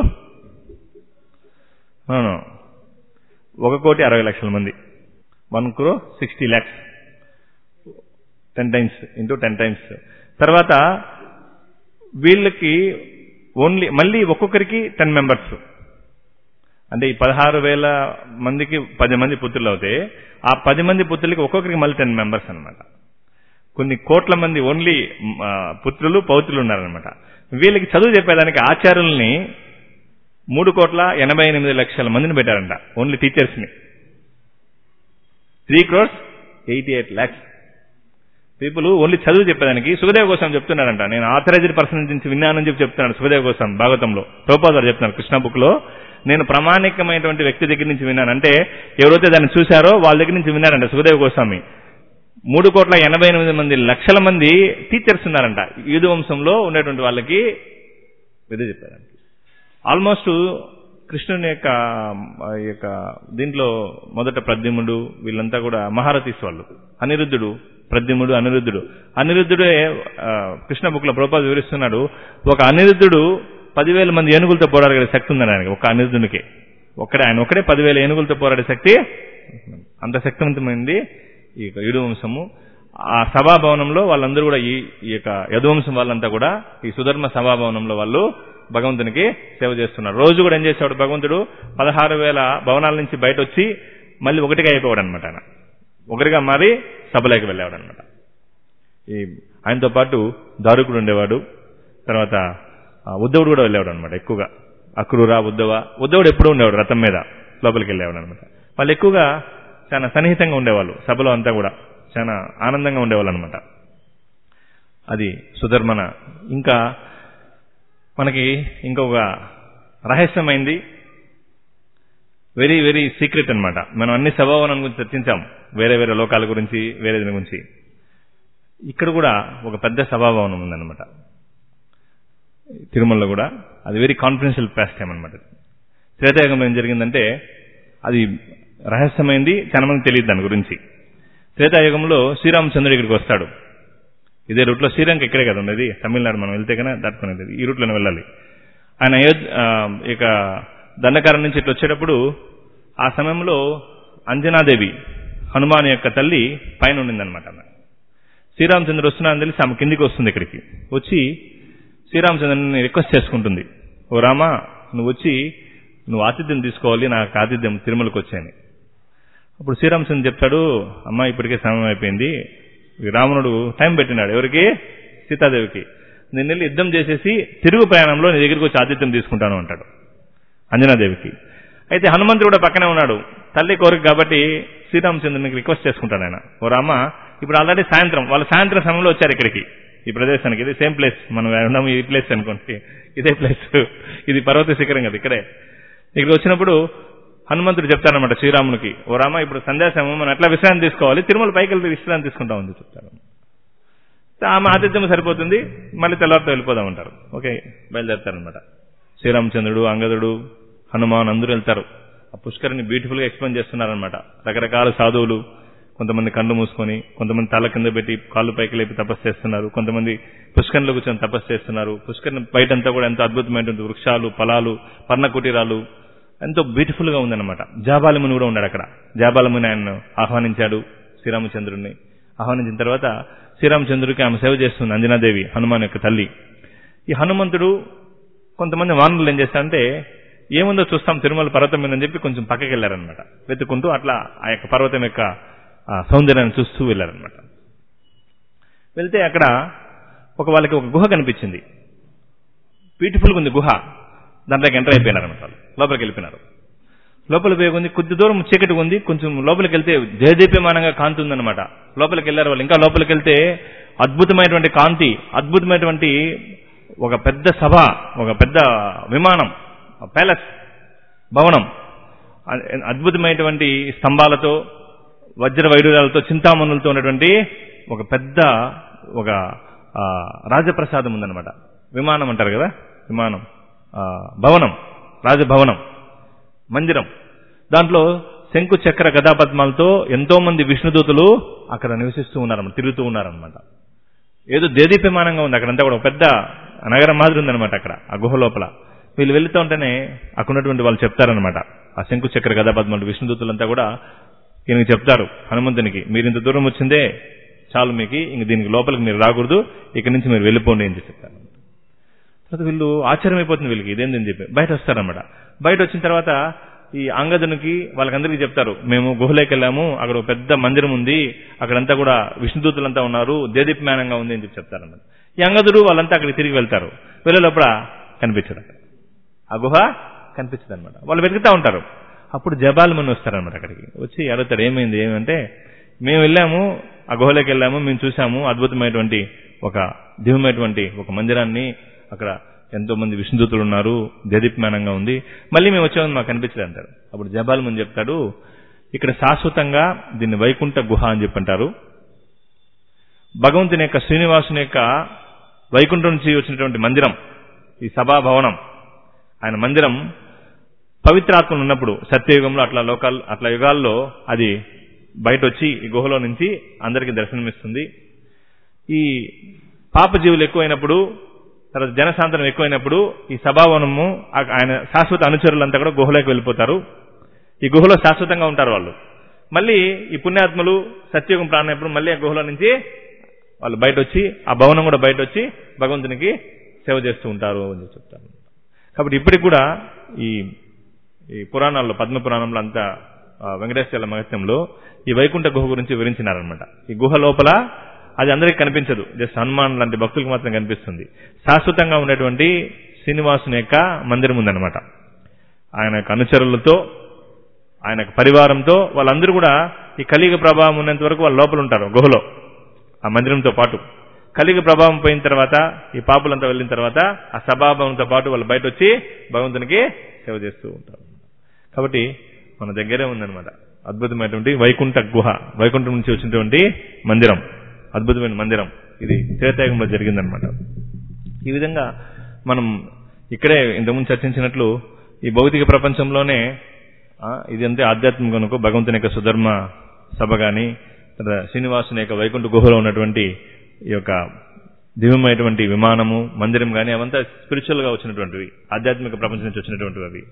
అవును. ఒక కోటి అరవై లక్షల మంది one crore sixty lakhs ten times into ten times తర్వాత వీళ్ళకి ఓన్లీ మళ్ళీ ఒక్కొక్కరికి టెన్ మెంబర్స్ అంటే ఈ పదహారు వేల మందికి పది మంది పుత్రులు అవుతే ఆ పది మంది పుత్రులకి ఒక్కొక్కరికి మళ్ళీ టెన్ మెంబర్స్ అన్నమాట కొన్ని కోట్ల మంది ఓన్లీ ఆ, పుత్రులు పౌత్రులు ఉన్నారనమాట వీళ్ళకి చదువు చెప్పేదానికి ఆచార్యుల్ని మూడు కోట్ల ఎనభై ఎనిమిది లక్షల మందిని పెట్టారంట ఓన్లీ టీచర్స్ ని three crores eighty eight lakhs people only చదువు చెప్పేదానికి సుఖదేవ్ కోసం చెప్తున్నారంట నేను ఆథరైజ్డ్ పర్సన్ నుంచి విన్నానని చెప్పి చెప్తున్నాడు సుఖదేవ్ కోసం భాగవతంలో ప్రోపోజర్ చెప్తున్నారు కృష్ణ బుక్ లో నేను ప్రామాణికమైనటువంటి వ్యక్తి దగ్గర నుంచి విన్నాను అంటే ఎవరైతే దాన్ని చూశారో వాళ్ళ దగ్గర నుంచి విన్నారంట సుఖదేవ్ గోస్వామి మూడు కోట్ల ఎనభై ఎనిమిది మంది లక్షల మంది టీచర్స్ ఉన్నారంట యూదు వంశంలో ఉండేటువంటి వాళ్ళకి విధి చెప్పారంట ఆల్మోస్ట్ కృష్ణుని యొక్క ఆ, ఈ యొక్క దీంట్లో మొదట ప్రద్యుముడు వీళ్ళంతా కూడా మహారథీస్ వాళ్ళు అనిరుద్ధుడు ప్రద్యుముడు అనిరుద్ధుడు అనిరుద్ధుడే ఆ, కృష్ణ బుక్ లో ప్రోపాజ్ వివరిస్తున్నాడు ఒక అనిరుద్ధుడు పదివేల మంది ఏనుగులతో పోరాడగల శక్తి ఉందని ఆయనకి ఒక అనిరుద్ధునికి ఒక్కడే ఆయన ఒకడే పదివేల ఏనుగులతో పోరాడే శక్తి అంత శక్తివంతమైంది ఈ యొక్క యుడు వంశము ఆ సభాభవనంలో వాళ్ళందరూ కూడా ఈ ఈ యొక్క యదువంశం వాళ్ళంతా కూడా ఈ సుధర్మ సభాభవనంలో వాళ్ళు భగవంతునికి సేవ చేస్తున్నారు రోజు కూడా ఏం చేసేవాడు భగవంతుడు పదహారు వేల భవనాల నుంచి బయట వచ్చి మళ్ళీ ఒకటిగా అయిపోవాడు అనమాట ఆయన ఒకరిగా మారి సభలోకి వెళ్ళేవాడు అనమాట ఈ ఆయనతో పాటు దారుకుడు ఉండేవాడు తర్వాత ఆ, ఉద్ధవుడు కూడా వెళ్ళేవాడు అనమాట ఎక్కువగా అక్రూర ఉద్ధవ ఉద్ధవుడు ఎప్పుడూ ఉండేవాడు రథం మీద లోపలికి వెళ్ళేవాడు అనమాట వాళ్ళు ఎక్కువగా చాలా సన్నిహితంగా ఉండేవాళ్ళు సభలో అంతా కూడా చాలా ఆనందంగా ఉండేవాళ్ళు అనమాట అది సుధర్మన ఇంకా మనకి ఇంకొక రహస్యమైంది వెరీ వెరీ సీక్రెట్ అన్నమాట మనం అన్ని సభావనం గురించి చర్చించాం వేరే వేరే లోకాల గురించి వేరే దీని గురించి ఇక్కడ కూడా ఒక పెద్ద సభాభవనం ఉందన్నమాట తిరుమలలో కూడా అది వెరీ కాన్ఫిడెన్షియల్ ప్యాస్ టైం అనమాట త్రేతాయుగంలో ఏం జరిగిందంటే అది రహస్యమైంది చాలా మందికి తెలియదు దాని గురించి త్రేతాయుగంలో శ్రీరామచంద్రుడు ఇక్కడికి వస్తాడు ఇదే రూట్లో శ్రీరంగ ఇక్కడే కదా ఉండేది తమిళనాడు మనం వెళ్తే కన్నా దాటుకునేది ఈ రూట్లోనే వెళ్ళాలి ఆయన అయోధ్య ఆ, ఇక దండకారం నుంచి ఇట్లా వచ్చేటప్పుడు ఆ సమయంలో అంజనాదేవి హనుమాన్ యొక్క తల్లి పైన ఉండిందనమాట ఆమె శ్రీరామచంద్రుడు వస్తున్నారని తెలిసి ఆమె కిందికి వస్తుంది ఇక్కడికి వచ్చి శ్రీరామచంద్రుని రిక్వెస్ట్ చేసుకుంటుంది ఓ రామా నువ్వు వచ్చి నువ్వు ఆతిథ్యం తీసుకోవాలి నాకు ఆతిథ్యం తిరుమలకు వచ్చాయని అప్పుడు శ్రీరామచంద్ర చెప్తాడు అమ్మ ఇప్పటికే సమయం అయిపోయింది ఈ రావణుడు టైం పెట్టినాడు ఎవరికి సీతాదేవికి నేను వెళ్ళి యుద్ధం చేసేసి తిరుగు ప్రయాణంలో నీ దగ్గరికి వచ్చి ఆతిథ్యం తీసుకుంటాను అంటాడు అంజనాదేవికి అయితే హనుమంతుడు కూడా పక్కనే ఉన్నాడు తల్లి కోరిక కాబట్టి శ్రీరామచంద్రునికి రిక్వెస్ట్ చేసుకుంటాడు ఆయన ఓ రామ ఇప్పుడు ఆల్రెడీ సాయంత్రం వాళ్ళు సాయంత్రం సమయంలో వచ్చారు ఇక్కడికి ఈ ప్రదేశానికి ఇది సేమ్ ప్లేస్ మనం ఉన్నాము ఈ ప్లేస్ అనుకోండి ఇదే ప్లేస్ ఇది పర్వత శిఖరం కదా ఇక్కడే ఇక్కడికి వచ్చినప్పుడు హనుమంతుడు చెప్తారనమాట శ్రీరామునికి ఓ రామ ఇప్పుడు సంధ్యాసమయం మనం ఎట్లా విశ్రాంతి తీసుకోవాలి తిరుమల పైకి వెళ్తే విశ్రాంతి తీసుకుంటామని చెప్తారు ఆమె ఆతిథ్యం సరిపోతుంది మళ్ళీ తెల్లవారితో వెళ్ళిపోదాం అంటారు ఓకే బయలుదేరుతారనమాట శ్రీరామచంద్రుడు అంగదుడు హనుమాన్ అందరూ వెళ్తారు ఆ పుష్కరిని బ్యూటిఫుల్ గా ఎక్స్ప్లెయిన్ చేస్తున్నారనమాట రకరకాల సాధువులు కొంతమంది కళ్ళు మూసుకొని కొంతమంది తల కింద పెట్టి కాళ్ళు పైకి లేపి తపస్సు చేస్తున్నారు కొంతమంది పుష్కరంలో కూర్చొని తపస్సు చేస్తున్నారు పుష్కరిని బయటంతా కూడా ఎంతో అద్భుతమైనటువంటి వృక్షాలు ఫలాలు పర్ణ కుటీరాలు ఎంతో బ్యూటిఫుల్ గా ఉందన్నమాట జాబాలముని కూడా ఉన్నాడు అక్కడ జాబాలముని ఆయన్ను ఆహ్వానించాడు శ్రీరామచంద్రుడిని ఆహ్వానించిన తర్వాత శ్రీరామచంద్రుడికి ఆమె సేవ చేస్తుంది అంజనాదేవి హనుమాన్ యొక్క తల్లి ఈ హనుమంతుడు కొంతమంది వానరులు ఏం చేస్తారంటే ఏముందో చూస్తాం తిరుమల పర్వతం మీద అని చెప్పి కొంచెం పక్కకి వెళ్ళారనమాట వెతుక్కుంటూ అట్లా ఆ యొక్క పర్వతం యొక్క ఆ సౌందర్యాన్ని చూస్తూ వెళ్ళారనమాట వెళ్తే అక్కడ ఒక వాళ్ళకి ఒక గుహ కనిపించింది బ్యూటిఫుల్గా ఉంది గుహ దాంట్లోకి ఎంటర్ అయిపోయినారు అనమాట వాళ్ళు లోపలికి వెళ్ళిపోయినారు లోపలికి పోయే ఉంది కొద్ది దూరం చీకటిగా ఉంది కొంచెం లోపలికి వెళ్తే దేదీప్యమానంగా కాంతి ఉందన్నమాట లోపలికి వెళ్ళారు వాళ్ళు ఇంకా లోపలికి వెళ్తే అద్భుతమైనటువంటి కాంతి అద్భుతమైనటువంటి ఒక పెద్ద సభ ఒక పెద్ద విమానం ప్యాలెస్ భవనం అ- అద్భుతమైనటువంటి స్తంభాలతో వజ్ర వైడూర్యాలతో చింతామణులతో ఉన్నటువంటి ఒక పెద్ద ఒక ఆ, రాజప్రసాదం ఉందన్నమాట విమానం అంటారు కదా విమానం ఆ, భవనం రాజభవనం మందిరం దాంట్లో శంకు చక్ర గదాపద్మాలతో ఎంతో మంది విష్ణుదూతులు అక్కడ నివసిస్తూ ఉన్నారన్నమాట తిరుగుతూ ఉన్నారన్నమాట ఏదో దేదీప్యమానంగా ఉంది అక్కడంతా కూడా ఒక పెద్ద నగరం మాదిరి ఉందన్నమాట అక్కడ ఆ గుహ లోపల వీళ్ళు వెళ్తూ ఉంటేనే అక్కడ ఉన్నటువంటి వాళ్ళు చెప్తారనమాట ఆ శంకు చక్ర గదాపద్మాలు విష్ణుదూతులంతా కూడా ఈయనకి చెప్తారు హనుమంతునికి మీరు ఇంత దూరం వచ్చిందే చాలు మీకు ఇంక దీనికి లోపలికి మీరు రాకూడదు ఇక్కడి నుంచి మీరు వెళ్ళిపోండి అని చెప్తారు తర్వాత వీళ్ళు ఆశ్చర్యమైపోతుంది వీళ్ళకి ఇదేందని చెప్పి బయట వస్తారన్నమాట బయట వచ్చిన తర్వాత ఈ అంగదునికి వాళ్ళకందరికీ చెప్తారు మేము గుహలోకి వెళ్ళాము అక్కడ ఒక పెద్ద మందిరం ఉంది అక్కడంతా కూడా విష్ణుదూతులంతా ఉన్నారు దేదీప్యమానంగా ఉంది అని చెప్పి చెప్తారన్నమాట ఈ అంగదుడు వాళ్ళంతా అక్కడికి తిరిగి వెళ్తారు వెళ్ళేలోపల కనిపించదు అక్కడ ఆ గుహ కనిపించదు అనమాట వాళ్ళు వెతుకుతా ఉంటారు అప్పుడు జబాలమని వస్తారనమాట అక్కడికి వచ్చి అడుగుతారు ఏమైంది ఏమంటే మేము వెళ్ళాము ఆ గుహలోకి వెళ్ళాము మేము చూసాము అద్భుతమైనటువంటి ఒక దివ్యమైనటువంటి ఒక మందిరాన్ని అక్కడ ఎంతో మంది విష్ణుదూతులు ఉన్నారు దేదీప్యమానంగా ఉంది మళ్ళీ మేము వచ్చామని మాకు కనిపించలేదు అంటారు అప్పుడు జబాలమని చెప్తాడు ఇక్కడ శాశ్వతంగా దీన్ని వైకుంఠ గుహ అని చెప్పి అంటారు భగవంతుని యొక్క శ్రీనివాసుని యొక్క వైకుంఠం నుంచి వచ్చినటువంటి మందిరం ఈ సభాభవనం ఆయన మందిరం పవిత్రాత్మలు ఉన్నప్పుడు సత్యయుగంలో అట్లా లోకాల్ అట్లా యుగాల్లో అది బయట వచ్చి ఈ గుహలో నుంచి అందరికీ దర్శనమిస్తుంది ఈ పాపజీవులు ఎక్కువైనప్పుడు తర్వాత జనసాంద్రం ఎక్కువైనప్పుడు ఈ సభావనము ఆ- ఆయన శాశ్వత అనుచరులంతా కూడా గుహలోకి వెళ్ళిపోతారు ఈ గుహలో శాశ్వతంగా ఉంటారు వాళ్ళు మళ్ళీ ఈ పుణ్యాత్ములు సత్యయుగం ప్రాణినప్పుడు మళ్ళీ ఆ గుహలో నుంచి వాళ్ళు బయట వచ్చి ఆ భవనం కూడా బయట వచ్చి భగవంతునికి సేవ చేస్తూ ఉంటారు అని చెప్పి చెప్తారు కాబట్టి ఇప్పటికి కూడా ఈ ఈ పురాణాల్లో పద్మ పురాణంలో అంతా ఆ, వెంకటేశ్వర మహత్యంలో ఈ వైకుంఠ గుహ గురించి వివరించినారనమాట ఈ గుహ లోపల అది అందరికి కనిపించదు జస్ట్ హనుమాన్ లాంటి భక్తులకు మాత్రం కనిపిస్తుంది శాశ్వతంగా ఉన్నటువంటి శ్రీనివాసుని యొక్క మందిరం ఉందన్నమాట ఆయన యొక్క అనుచరులతో ఆయన యొక్క పరివారంతో వాళ్ళందరూ కూడా ఈ కలియుగ ప్రభావం ఉన్నంత వరకు వాళ్ళ లోపల ఉంటారు గుహలో ఆ మందిరంతో పాటు కలియుగ ప్రభావం పోయిన తర్వాత ఈ పాపులంతా వెళ్ళిన తర్వాత ఆ సభాభవంతో పాటు వాళ్ళు బయట వచ్చి భగవంతునికి సేవ చేస్తూ ఉంటారు కాబట్టి మన దగ్గరే ఉందన్నమాట అద్భుతమైనటువంటి వైకుంఠ గుహ వైకుంఠం నుంచి వచ్చినటువంటి మందిరం అద్భుతమైన మందిరం ఇది త్రేతాయుగంలో జరిగిందనమాట ఈ విధంగా మనం ఇక్కడే ఇంతకుముందు చర్చించినట్లు ఈ భౌతిక ప్రపంచంలోనే ఆ, ఇది అంతే ఆధ్యాత్మిక కనుక భగవంతుని యొక్క సుధర్మ సభ గాని తర్వాత శ్రీనివాసుని యొక్క వైకుంఠ గుహలో ఉన్నటువంటి ఈ యొక్క దివ్యమైనటువంటి విమానము మందిరం గాని అవంతా స్పిరిచువల్ గా వచ్చినటువంటివి ఆధ్యాత్మిక ప్రపంచం నుంచి వచ్చినటువంటివి అవి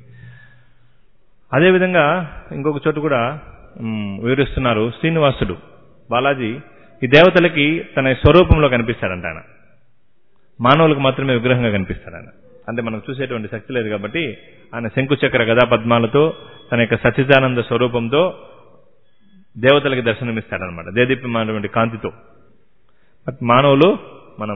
అదేవిధంగా ఇంకొక చోటు కూడా మ్, వివరిస్తున్నారు శ్రీనివాసుడు బాలాజీ ఈ దేవతలకి తన స్వరూపంలో కనిపిస్తాడంట ఆయన మానవులకు మాత్రమే విగ్రహంగా కనిపిస్తాడు ఆయన అంటే మనం చూసేటువంటి శక్తి లేదు కాబట్టి ఆయన శంకుచక్ర గదా పద్మాలతో తన యొక్క సచ్చిదానంద స్వరూపంతో దేవతలకి దర్శనమిస్తాడనమాట దేదీప్యమైనటువంటి కాంతితో బట్ మానవులు మనం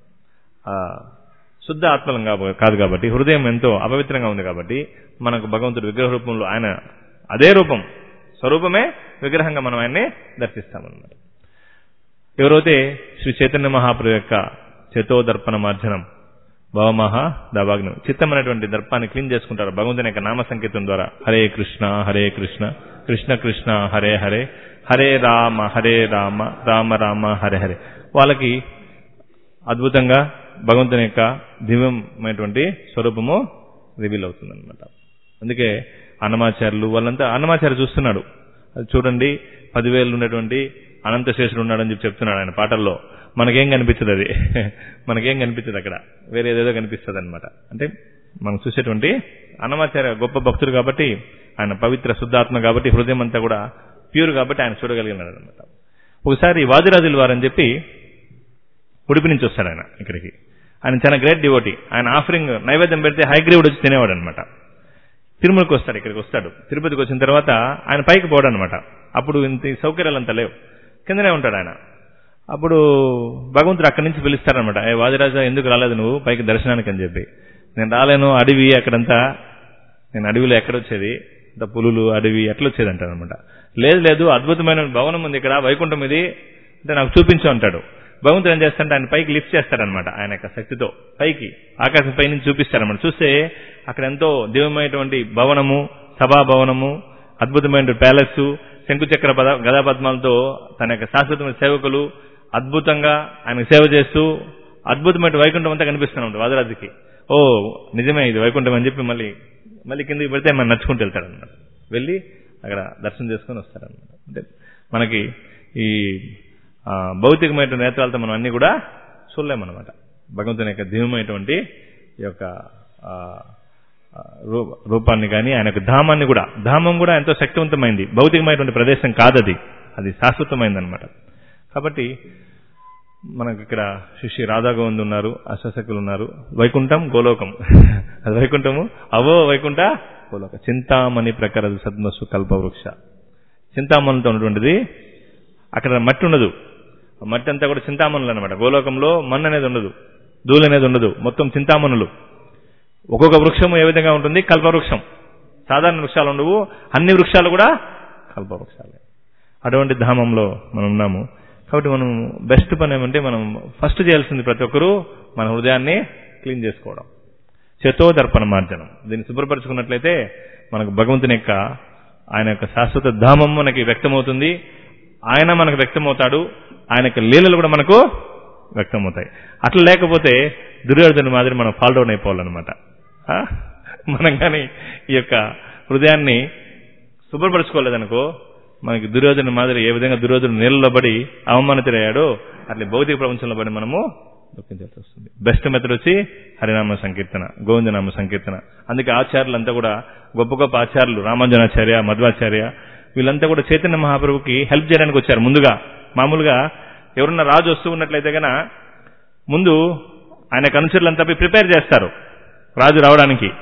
ఆ, శుద్ధ ఆత్మలం కాబ- కాదు కాబట్టి హృదయం ఎంతో అపవిత్రంగా ఉంది కాబట్టి మనకు భగవంతుడు విగ్రహ రూపంలో ఆయన అదే రూపం స్వరూపమే విగ్రహంగా మనం ఆయన్ని దర్శిస్తామన్నమాట ఎవరైతే శ్రీ చైతన్య మహాప్రభు యొక్క చేతోదర్పణ మార్జనం భవమహ దవాగ్నం చిత్తం అనేటువంటి దర్పాన్ని క్లీన్ చేసుకుంటారు భగవంతుని యొక్క నామ సంకేతం ద్వారా హరే కృష్ణ హరే కృష్ణ కృష్ణ కృష్ణ హరే హరే హరే రామ హరే రామ రామ రామ హరే హరే వాళ్ళకి అద్భుతంగా భగవంతుని యొక్క దివ్యమైనటువంటి స్వరూపము రివీల్ అవుతుందన్నమాట అందుకే అన్నమాచార్యులు వాళ్ళంతా అన్నమాచార్య చూస్తున్నాడు అది చూడండి పదివేలు ఉన్నటువంటి అనంతశేషుడు ఉన్నాడని చెప్పి చెప్తున్నాడు ఆయన పాటల్లో మనకేం కనిపించదు అది మనకేం కనిపించదు అక్కడ వేరే ఏదేదో కనిపిస్తుంది అనమాట అంటే మనం చూసేటువంటి అన్నమాచార్య గొప్ప భక్తుడు కాబట్టి ఆయన పవిత్ర శుద్ధాత్మ కాబట్టి హృదయం అంతా కూడా ప్యూర్ కాబట్టి ఆయన చూడగలిగినాడు అనమాట ఒకసారి వాదిరాజుల వారని చెప్పి ఉడిపి నుంచి వస్తాడు ఆయన ఇక్కడికి ఆయన చాలా గ్రేట్ డివోటీ ఆయన ఆఫరింగ్ నైవేద్యం పెడితే హైగ్రీవుడు వచ్చి తినేవాడు అనమాట తిరుమలకి వస్తాడు ఇక్కడికి వస్తాడు తిరుపతికి వచ్చిన తర్వాత ఆయన పైకి పోవడం అనమాట అప్పుడు ఇంత ఈ సౌకర్యాలంతా లేవు కిందనే ఉంటాడు ఆయన అప్పుడు భగవంతుడు అక్కడి నుంచి పిలుస్తారనమాట ఏ వాదిరాజా ఎందుకు రాలేదు నువ్వు పైకి దర్శనానికి అని చెప్పి నేను రాలేను అడవి అక్కడంతా నేను అడవిలో ఎక్కడొచ్చేది ఇంత పులులు అడవి ఎట్లా వచ్చేది అంటాడు అనమాట లేదు లేదు అద్భుతమైన భవనం ఉంది ఇక్కడ వైకుంఠం ఇది అంటే నాకు చూపించు అంటాడు భగవంతుడు ఏం చేస్తాడంటే ఆయన పైకి లిఫ్ట్ చేస్తాడనమాట ఆయన యొక్క శక్తితో పైకి ఆకాశం పై నుంచి చూపిస్తారనమాట చూస్తే అక్కడ ఎంతో దివ్యమైనటువంటి భవనము సభా భవనము అద్భుతమైన ప్యాలెస్ శంకుచక్ర పద గదా పద్మాలతో తన యొక్క శాశ్వతమైన సేవకులు అద్భుతంగా ఆయన సేవ చేస్తూ అద్భుతమైన వైకుంఠం అంతా కనిపిస్తున్నాడు వాదరాజుకి ఓ నిజమే ఇది వైకుంఠం అని చెప్పి మళ్ళీ మళ్ళీ కిందికి పెడితే మనం నడుచుకుంటూ వెళ్తాడనమాట వెళ్ళి అక్కడ దర్శనం చేసుకొని వస్తారనమాట అంటే మనకి ఈ ఆ, భౌతికమైన నేత్రాలతో మనం అన్ని కూడా చూడలేమన్నమాట భగవంతుని యొక్క దివ్యమైనటువంటి ఈ యొక్క ఆ, ఆ, రూ- రూపాన్ని కానీ ఆయన యొక్క ధామాన్ని కూడా ధామం కూడా ఎంతో శక్తివంతమైంది భౌతికమైనటువంటి ప్రదేశం కాదది అది శాశ్వతమైంది అనమాట కాబట్టి మనకి ఇక్కడ శిష్య రాధాగోవింద్ ఉన్నారు అశ్వసకులు ఉన్నారు వైకుంఠం గోలోకం అది వైకుంఠము అవో వైకుంఠ గోలోక చింతామణి ప్రకార సద్మసు కల్పవృక్ష చింతామణితో ఉన్నటువంటిది అక్కడ మట్టి ఉండదు ఆ మట్టి అంతా కూడా చింతామణులు అనమాట గోలోకంలో మన్ను అనేది ఉండదు ధూళి అనేది ఉండదు మొత్తం చింతామణులు ఒక్కొక్క వృక్షము ఏ విధంగా ఉంటుంది కల్పవృక్షం సాధారణ వృక్షాలు ఉండవు అన్ని వృక్షాలు కూడా కల్పవృక్షాలే అటువంటి ధామంలో మనం ఉన్నాము కాబట్టి మనం బెస్ట్ పని ఏమంటే మనం ఫస్ట్ చేయాల్సింది ప్రతి ఒక్కరూ మన హృదయాన్ని క్లీన్ చేసుకోవడం చేతో దర్పణ మార్జనం దీన్ని శుభ్రపరచుకున్నట్లయితే మనకు భగవంతుని యొక్క ఆయన యొక్క శాశ్వత ధామం మనకి వ్యక్తమవుతుంది ఆయన మనకు వ్యక్తమవుతాడు ఆయన యొక్క లీలలు కూడా మనకు వ్యక్తమవుతాయి అట్లా లేకపోతే దుర్యోధన మాదిరి మనం ఫాల్ డౌన్ అయిపోవాలన్నమాట ఆ? మనం కానీ ఈ యొక్క హృదయాన్ని శుభ్రపరచుకోలేదనుకో మనకి దుర్యోధన మాదిరి ఏ విధంగా దుర్యోధన నీళ్ళలో పడి అవమానితుడయ్యాడో అట్లా భౌతిక ప్రపంచంలో పడి మనము దుఃఖించాల్సి వస్తుంది బెస్ట్ మెథడ్ వచ్చి హరినామ సంకీర్తన గోవిందనామ సంకీర్తన అందుకే ఆచార్యులంతా కూడా గొప్ప గొప్ప ఆచార్యులు రామానుజనాచార్య మధ్వాచార్య వీళ్ళంతా కూడా చైతన్య మహాప్రభుకి హెల్ప్ చేయడానికి వచ్చారు ముందుగా మామూలుగా ఎవరన్నా రాజు వస్తూ ఉన్నట్లయితే గన ముందు ఆయన అనుచరులంతా పోయి ప్రిపేర్ చేస్తారు రాజు రావడానికి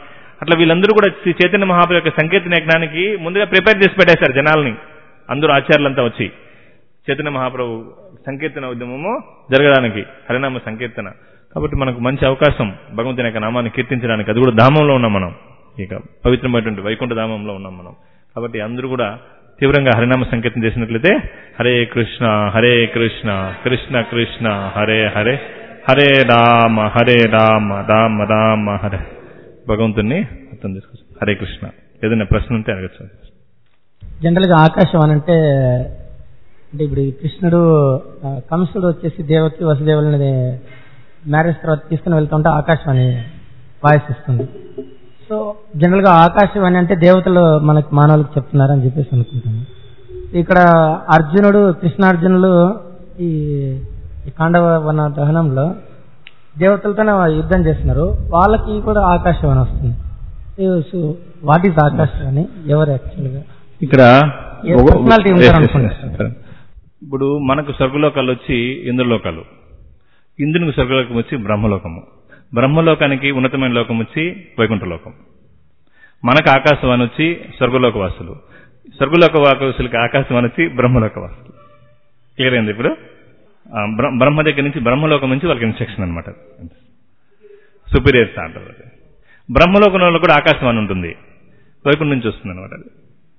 అట్లా వీళ్ళందరూ కూడా శ్రీ చైతన్య మహాప్రభు యొక్క సంకీర్తన యజ్ఞానికి ముందుగా ప్రిపేర్ చేసి పెట్టేశారు జనాల్ని అందరూ ఆచార్యులంతా వచ్చి చైతన్య మహాప్రభు సంకీర్తన ఉద్యమము జరగడానికి హరినామ సంకీర్తన కాబట్టి మనకు మంచి అవకాశం భగవంతుని యొక్క నామాన్ని కీర్తించడానికి అది కూడా ధామంలో ఉన్నాం మనం ఇక పవిత్రమైనటువంటి వైకుంఠ ధామంలో ఉన్నాం మనం కాబట్టి అందరూ కూడా తీవ్రంగా హరినామ సంకీర్తన చేసినట్లయితే హరే కృష్ణ హరే కృష్ణ కృష్ణ కృష్ణ హరే హరే హరే రామ హరే రామ రామ రామ హరే భగవంతుణ్ణి అర్థం చేసుకోవచ్చు హరే కృష్ణ ఏదైనా ప్రశ్న ఉంటే అడగచ్చు జనరల్ గా ఆకాశవాణి అంటే అంటే ఇప్పుడు ఈ కృష్ణుడు ఆ, కంసుడు వచ్చేసి దేవకి వసుదేవులని మ్యారేజ్ తర్వాత తీసుకుని వెళ్తుంటే ఆకాశవాణి వాయిస్ ఇస్తుంది సో జనరల్ గా ఆకాశవాణి అంటే దేవతలు మనకి మానవులకు చెప్తున్నారని చెప్పేసి అనుకుంటాము ఇక్కడ అర్జునుడు కృష్ణార్జునులు ఈ ఈ కాండవ వన దహనంలో దేవతలతోనే యుద్ధం చేస్తున్నారు వాళ్ళకి కూడా ఆకాశవాణి వస్తుంది సో వాట్ ఈస్ ఆకాశవాణి ఎవరు యాక్చువల్గా ఇక్కడ ఏ ఒక- personality ఉంటారు Yes, yes, అనుకోండి. yes. ఇప్పుడు మనకు స్వర్గలోకాలు వచ్చి ఇంద్రలోకాలు ఇంద్రునికి స్వర్గలోకం వచ్చి బ్రహ్మలోకము బ్రహ్మలోకానికి ఉన్నతమైన లోకం వచ్చి వైకుంఠలోకం మనకు ఆకాశవాణి వచ్చి స్వర్గలోక వాసులు స్వర్గలోక వాసులకి ఆకాశవాణి వచ్చి బ్రహ్మలోక వాసులు క్లియర్ అయింది ఇప్పుడు ఆ, బ్ర- బ్రహ్మ దగ్గర నుంచి బ్రహ్మలోకం నుంచి వాళ్ళకి ఇన్స్ట్రక్షన్ అనమాట సుపీరియర్స్ అంటారు అది. బ్రహ్మలోకంలో కూడా ఆకాశవాణి ఉంటుంది వైకుంఠం నుంచి వస్తుంది అనమాట అది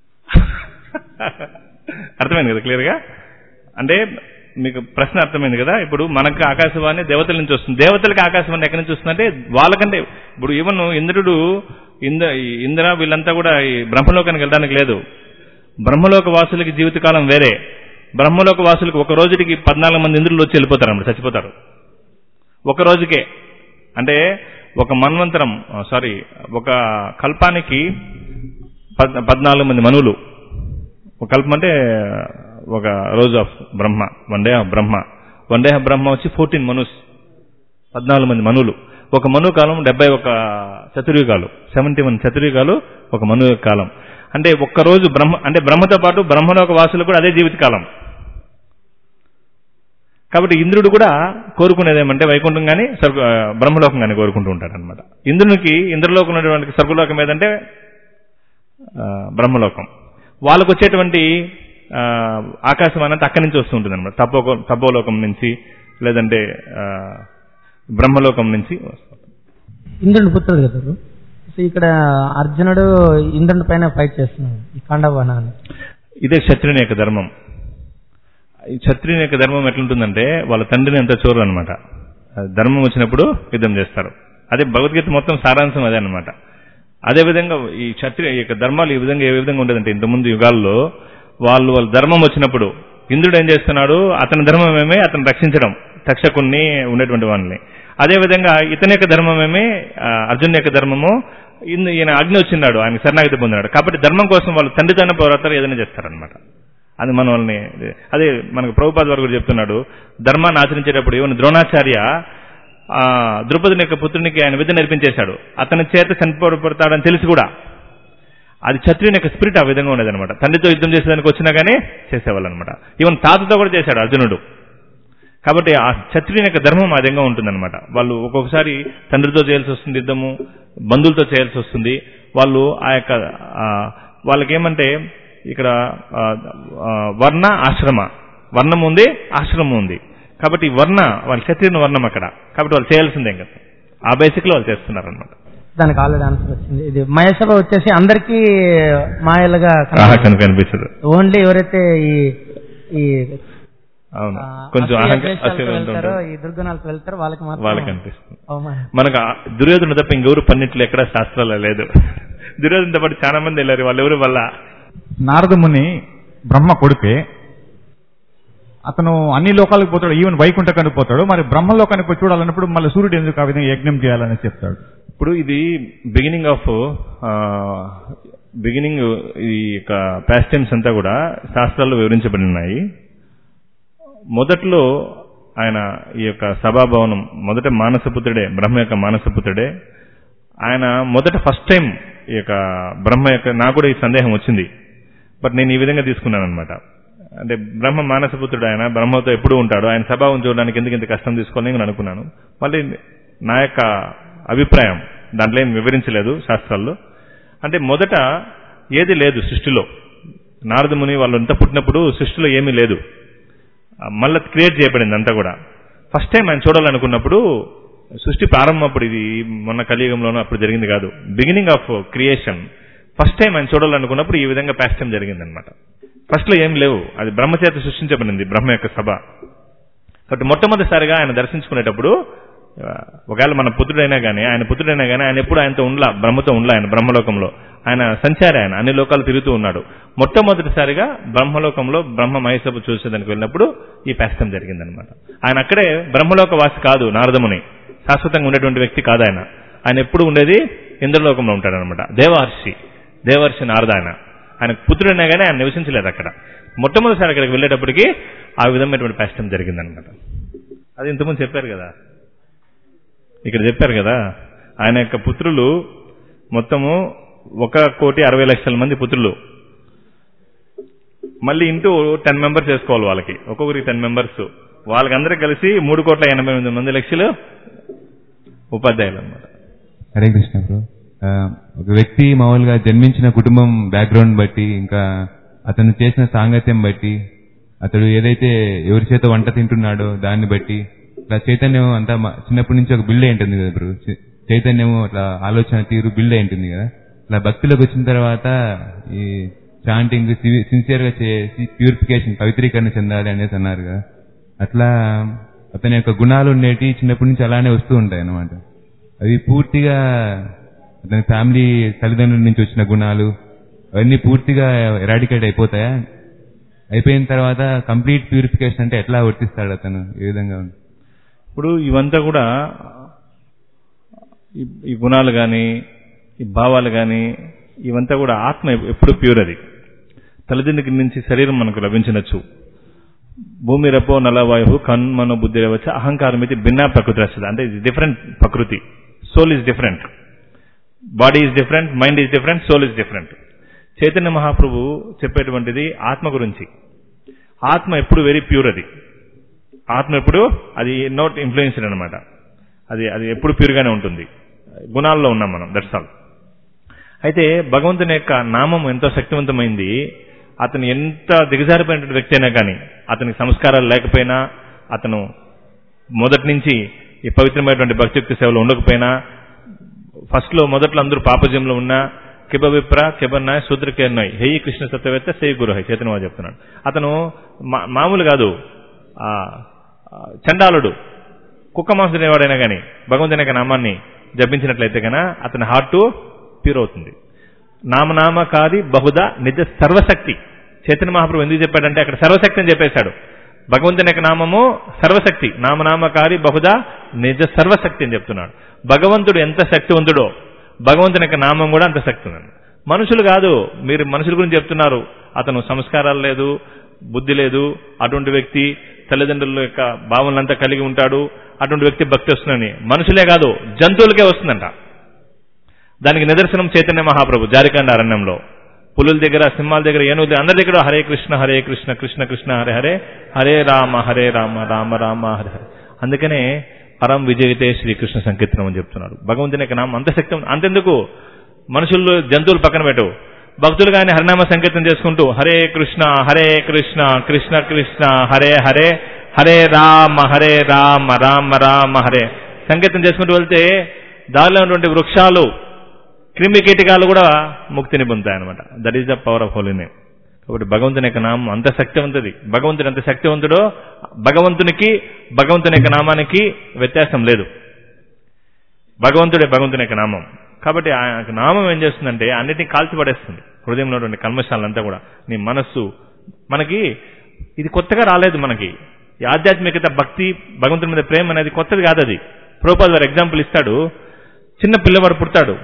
అర్థమైంది కదా క్లియర్గా అంటే మీకు ప్రశ్న అర్థమైంది కదా ఇప్పుడు మనకు ఆకాశవాణి దేవతల నుంచి వస్తుంది దేవతలకు ఆకాశవాణి ఎక్కడి నుంచి వస్తుందంటే వాళ్ళకంటే ఇప్పుడు ఈవెన్ ఇంద్రుడు ఇంద్ర ఈ ఇంద్ర వీళ్ళంతా కూడా ఈ బ్రహ్మలోకానికి వెళ్ళడానికి లేదు బ్రహ్మలోక వాసులకి జీవితకాలం వేరే బ్రహ్మలోక వాసులకి ఒక రోజుకి పద్నాలుగు మంది ఇంద్రులు వచ్చి వెళ్ళిపోతారు అన్నమాట చచ్చిపోతారు ఒక రోజుకే అంటే ఒక మన్వంతరం సారీ ఒక కల్పానికి పద్- పద్నాలుగు మంది మనువులు ఒక కల్పం అంటే ఒక రోజు of Brahma one day of Brahma one day of Brahma వచ్చి ఫోర్టీన్ మనుస్ పద్నాలుగు మంది మనువులు ఒక మను కాలం డెబ్బై ఒక చతుర్యుగాలు సెవెంటీ వన్ చతుర్యుగాలు ఒక మను కాలం అంటే ఒక్క రోజు బ్రహ్మ అంటే బ్రహ్మతో పాటు బ్రహ్మలోక వాసులు కూడా అదే జీవితకాలం కాబట్టి ఇంద్రుడు కూడా కోరుకునేది ఏమంటే వైకుంఠం కానీ స్వర్గ ఆ, బ్రహ్మలోకం కానీ కోరుకుంటూ ఉంటాడు అనమాట ఇంద్రునికి ఇంద్రలోకం ఉన్నటువంటి స్వర్గలోకం ఏదంటే ఆ, బ్రహ్మలోకం వాళ్ళకు వచ్చేటువంటి ఆ, ఆకాశవాణి అంతా అక్కడి నుంచి వస్తూ ఉంటుంది అనమాట తపో తపోలోకం నుంచి లేదంటే ఆ, బ్రహ్మలోకం నుంచి వస్తుంది ఇంద్రుని పుత్రుడు కదా బ్రో. సో ఇక్కడ అర్జునుడు ఇంద్రుని పైన ఫైట్ చేస్తున్నాడు ఈ కాండవన అని ఇదే క్షత్రియుని యొక్క ధర్మం ఈ క్షత్రియుని యొక్క ధర్మం ఎట్లుంటుందంటే వాళ్ళ తండ్రిని ఎంత చూరు అనమాట ధర్మం వచ్చినప్పుడు యుద్ధం చేస్తారు అదే భగవద్గీత మొత్తం సారాంశం అదే అనమాట అదేవిధంగా ఈ క్షత్రియ ఈ యొక్క ధర్మాలు ఈ విధంగా ఏ విధంగా ఉండదంటే ఇంతకుముందు యుగాల్లో వాళ్ళు వాళ్ళ ధర్మం వచ్చినప్పుడు ఇంద్రుడు ఏం చేస్తున్నాడు అతని ధర్మం ఏమే అతను రక్షించడం తక్షకుణ్ణి ఉండేటువంటి వాళ్ళని అదేవిధంగా ఇతని యొక్క ధర్మమేమే ఆ, అర్జున్ యొక్క ధర్మము ఈయన ఈయన అగ్ని వచ్చినాడు ఆయన శరణాగతి పొందినాడు కాబట్టి ధర్మం కోసం వాళ్ళు తండ్రితన పోరాటాలు ఏదైనా చేస్తారనమాట అది మన వాళ్ళని అదే మనకు ప్రభుపాద వారు కూడా చెప్తున్నాడు ధర్మాన్ని ఆచరించేటప్పుడు ఈవెన్ ద్రోణాచార్య ఆ, ద్రుపదుని యొక్క పుత్రునికి ఆయన విద్య నేర్పించేశాడు అతని చేత చనిపోబడతాడని తెలిసి కూడా అది క్షత్రియుని యొక్క స్పిరిట్ ఆ విధంగా ఉండేదన్నమాట తండ్రితో యుద్ధం చేసేదానికి వచ్చినా కానీ చేసేవాళ్ళు అనమాట ఈవెన్ తాతతో కూడా చేశాడు అర్జునుడు కాబట్టి ఆ క్షత్రియుని యొక్క ధర్మం ఆ విధంగా ఉంటుందన్నమాట వాళ్ళు ఒక్కొక్కసారి తండ్రితో చేయాల్సి వస్తుంది యుద్ధము బంధువులతో చేయాల్సి వస్తుంది వాళ్ళు ఆ యొక్క ఆ, వాళ్ళకేమంటే ఇక్కడ ఆ, ఆ, వర్ణ ఆశ్రమ వర్ణం ఉంది ఆశ్రమం ఉంది కాబట్టి ఈ వర్ణ వాళ్ళ క్షత్రియుని వర్ణం అక్కడ కాబట్టి వాళ్ళు చేయాల్సిందే ఇంకా ఆ బేసిక్ లో వాళ్ళు చేస్తున్నారు అనమాట దానికి ఆల్రెడీ ఆన్సర్ వచ్చింది ఇది మహేశ్వర వచ్చేసి అందరికీ మాయలుగా కనిపించదు ఓన్లీ ఎవరైతే ఈ ఈ అవును ఆ, కొంచెం అసూయ అహంక- ద్వేషాలతో అసూయ వెళ్తారో ఉంటారు. ఈ దుర్గుణాలకు వెళ్తారో వాళ్ళకి మాత్రం వాళ్ళకి అనిపిస్తుంది అవమానం. మనకు ఆ దుర్యోధన తప్ప ఇంకెవరు పన్నిట్లు ఎక్కడ శాస్త్రాల్లో లేదు దుర్యోధనతో పాటు చాలా మంది వెళ్ళారు వాళ్ళు ఎవరు వల్ల నారదముని బ్రహ్మ కొడుకే అతను అన్ని లోకాలకు పోతాడు ఈవెన్ వైకుంఠకానికి పోతాడు మరి బ్రహ్మలోకానికి పోయి చూడాలన్నప్పుడు మళ్ళీ సూర్యుడు ఎందుకు ఆ విధంగా యజ్ఞం చేయాలని చెప్తాడు ఇప్పుడు ఇది బిగినింగ్ ఆఫ్ బిగినింగ్ ఈ యొక్క ప్యాస్టైమ్స్ అంతా కూడా శాస్త్రాల్లో వివరించబడి ఉన్నాయి మొదట్లో ఆయన ఈ యొక్క సభాభవనం మొదట మానసపుత్రుడే బ్రహ్మ యొక్క మానసపుత్రుడే ఆయన మొదట ఫస్ట్ టైం ఈ యొక్క బ్రహ్మ యొక్క నాకు కూడా ఈ సందేహం వచ్చింది బట్ నేను ఈ విధంగా తీసుకున్నాను అనమాట అంటే బ్రహ్మ మానసపుత్రుడు ఆయన బ్రహ్మతో ఎప్పుడు ఉంటాడు ఆయన స్వభావం చూడడానికి ఎందుకు ఇంత కష్టం తీసుకోవాలని నేను అనుకున్నాను మళ్ళీ నా యొక్క అభిప్రాయం దాంట్లో ఏం వివరించలేదు శాస్త్రాల్లో అంటే మొదట ఏది లేదు సృష్టిలో నారద ముని వాళ్ళంతా పుట్టినప్పుడు సృష్టిలో ఏమీ లేదు ఆ, మళ్ళా క్రియేట్ చేయబడింది అంతా కూడా ఫస్ట్ టైం ఆయన చూడాలనుకున్నప్పుడు సృష్టి ప్రారంభం అప్పుడు ఇది మొన్న కలియుగంలోనూ అప్పుడు జరిగింది కాదు beginning of creation first time ఆయన చూడాలనుకున్నప్పుడు ఈ విధంగా ప్యాస్ట్ టైం జరిగింది అనమాట ఫస్ట్ లో ఏం లేవు అది బ్రహ్మచేత సృష్టించబడింది బ్రహ్మ యొక్క సభ కాబట్టి మొట్టమొదటిసారిగా ఆయన దర్శించుకునేటప్పుడు ఆ, ఒకవేళ మన పుత్రుడైనా కానీ ఆయన పుత్రుడైనా కానీ ఆయన ఎప్పుడు ఆయనతో ఉండలా బ్రహ్మతో ఉండలా ఆయన బ్రహ్మలోకంలో ఆయన సంచారి ఆయన అన్ని లోకాలు తిరుగుతూ ఉన్నాడు మొట్టమొదటిసారిగా బ్రహ్మలోకంలో బ్రహ్మ మహేశ్వరు చూసేదానికి వెళ్ళినప్పుడు ఈ పేస్తం జరిగిందనమాట ఆయన అక్కడే బ్రహ్మలోక వాసి కాదు నారదముని శాశ్వతంగా ఉండేటువంటి వ్యక్తి కాదు ఆయన ఆయన ఎప్పుడు ఉండేది ఇంద్రలోకంలో ఉంటాడనమాట దేవర్షి దేవర్షి నారద ఆయన ఆయన పుత్రుడైనా కానీ ఆయన నివసించలేదు అక్కడ మొట్టమొదటిసారి అక్కడికి వెళ్ళేటప్పటికి ఆ విధమైనటువంటి పేస్తం జరిగిందనమాట అది ఇంతకుముందు చెప్పారు కదా ఇక్కడ చెప్పారు కదా ఆయన యొక్క పుత్రులు మొత్తము ఒక కోటి అరవై లక్షల మంది పుత్రులు మళ్ళీ ఇంటూ టెన్ మెంబర్స్ వేసుకోవాలి వాళ్ళకి ఒక్కొక్కరికి టెన్ మెంబర్స్ వాళ్ళకందరూ కలిసి మూడు కోట్ల ఎనభై ఎనిమిది మంది లక్షలు ఉపాధ్యాయులు అనమాట హరే కృష్ణ బ్రో ఆ, ఒక వ్యక్తి మామూలుగా జన్మించిన కుటుంబం బ్యాక్గ్రౌండ్ బట్టి ఇంకా అతను చేసిన సాంగత్యం బట్టి అతడు ఏదైతే ఎవరి చేత వంట తింటున్నాడో దాన్ని బట్టి ఇట్లా చైతన్యం అంతా మా- చిన్నప్పటి నుంచి ఒక బిల్డ్ అయి ఉంటుంది కదా బ్రో చై- చైతన్యము అట్లా ఆలోచన తీరు బిల్డ్ అయి ఉంటుంది కదా ఇట్లా భక్తిలోకి వచ్చిన తర్వాత ఈ చాంటింగ్ సిన్సియర్ గా చేసి ప్యూరిఫికేషన్ పవిత్రీకరణ చెందాలి అనేసి అన్నారు కదా అట్లా అతని యొక్క గుణాలు ఉండేటి చిన్నప్పటి నుంచి అలానే వస్తూ ఉంటాయి అన్నమాట అవి పూర్తిగా అతని ఫ్యామిలీ తల్లిదండ్రుల నుంచి వచ్చిన గుణాలు అవన్నీ పూర్తిగా ఎరాడికేట్ అయిపోతాయా అయిపోయిన తర్వాత కంప్లీట్ ప్యూరిఫికేషన్ అంటే ఎట్లా వర్తిస్తాడు అతను ఏ విధంగా ఉంది ఇప్పుడు ఇవంతా కూడా ఈ- ఈ గుణాలు కానీ ఈ భావాలు కానీ ఇవంతా కూడా ఆత్మ ఎప్పుడు ప్యూర్ అది తల్లిదండ్రుల నుంచి శరీరం మనకు లభించవచ్చు భూమి రపో నలవాయు కన్మను బుద్ధి వచ్చి అహంకారం ఇది భిన్న ప్రకృతి వస్తుంది అంటే ఇది డిఫరెంట్ ప్రకృతి soul is different body is different mind is different soul is different Chaitanya Mahaprabhu చెప్పేటువంటిది ఆత్మ గురించి ఆత్మ ఎప్పుడు వెరీ ప్యూర్ అది ఆత్మ ఎప్పుడు అది నోట్ ఇన్ఫ్లుయెన్స్డ్ అనమాట అది అది ఎప్పుడు ప్యూర్గానే ఉంటుంది గుణాల్లో ఉన్నాం మనం దట్స్ ఆల్ అయితే భగవంతుని యొక్క నామం ఎంతో శక్తివంతమైంది అతను ఎంత దిగజారిపోయిన వ్యక్తి అయినా కానీ అతనికి సంస్కారాలు లేకపోయినా అతను మొదటి నుంచి ఈ పవిత్రమైనటువంటి భక్తియుక్త సేవలో ఉండకపోయినా ఫస్ట్ లో మొదట్లో అందరూ పాపజంలో ఉన్నా కిబ విప్ర కిబన్నాయ్ శూద్రకేర్నాయ్ హేయి కృష్ణ సత్యవేత్త సే గురు హై చైతన్య చెప్తున్నాడు అతను మా- మామూలు కాదు ఆ, ఆ, చండాలుడు కుక్క మాంసం తినేవాడైనా కానీ భగవంతుని యొక్క నామాన్ని జపించినట్లయితే కనుక అతని హార్ట్ ప్యూర్ అవుతుంది నామనామకాది బహుదా నిజ సర్వశక్తి చైతన్య మహాప్రభు ఎందుకు చెప్పాడంటే అక్కడ సర్వశక్తి అని చెప్పేశాడు భగవంతుని యొక్క నామము సర్వశక్తి నామనామకారి బహుదా నిజ సర్వశక్తి అని చెప్తున్నాడు భగవంతుడు ఎంత శక్తివంతుడో భగవంతుని యొక్క నామం కూడా అంత శక్తి ఉంది మనుషులు కాదు మీరు మనుషుల గురించి చెప్తున్నారు అతను సంస్కారాలు లేదు బుద్ధి లేదు అటువంటి వ్యక్తి తల్లిదండ్రుల యొక్క భావనలంతా కలిగి ఉంటాడు అటువంటి వ్యక్తి భక్తి వస్తుందని మనుషులే కాదు జంతువులకే వస్తుందంట దానికి నిదర్శనం చైతన్య మహాప్రభు జారికాండ అరణ్యంలో పులుల దగ్గర సింహాల దగ్గర ఏనుగు దగ్గర అందరి దగ్గర హరే కృష్ణ హరే కృష్ణ కృష్ణ కృష్ణ హరే హరే హరే రామ హరే రామ రామ రామ హరే హరే అందుకనే పరం విజయితే శ్రీకృష్ణ సంకీర్తనం అని చెప్తున్నాడు భగవంతుని యొక్క నామం అంత శక్తి ఉంది. అంతెందుకు మనుషులు జంతువులు పక్కన పెట్టు భక్తులు కానీ హరినామ సంకీర్తనం చేసుకుంటూ హరే కృష్ణ హరే కృష్ణ కృష్ణ కృష్ణ హరే హరే హరే రామ హరే రామ రామ రామ హరే సంకీర్తనం చేసుకుంటూ వెళ్తే దారిలో ఉన్నటువంటి వృక్షాలు క్రిమి కీటకాలు కూడా ముక్తిని పొందుతాయి అనమాట that is the power of holy name కాబట్టి భగవంతుని యొక్క నామం అంత శక్తివంతుది భగవంతుడు ఎంత శక్తివంతుడో భగవంతునికి భగవంతుని యొక్క నామానికి వ్యత్యాసం లేదు భగవంతుడే భగవంతుని యొక్క నామం కాబట్టి ఆ యొక్క నామం ఏం చేస్తుందంటే అన్నిటిని కాల్చిపడేస్తుంది హృదయంలో ఉన్నటువంటి కల్మశాలంతా కూడా నీ మనస్సు మనకి ఇది కొత్తగా రాలేదు మనకి ఈ ఆధ్యాత్మికత భక్తి భగవంతుని మీద ప్రేమ అనేది కొత్తది కాదు అది ప్రోపాల్ వారు ఎగ్జాంపుల్ ఇస్తాడు చిన్న పిల్లవాడు పుడతాడు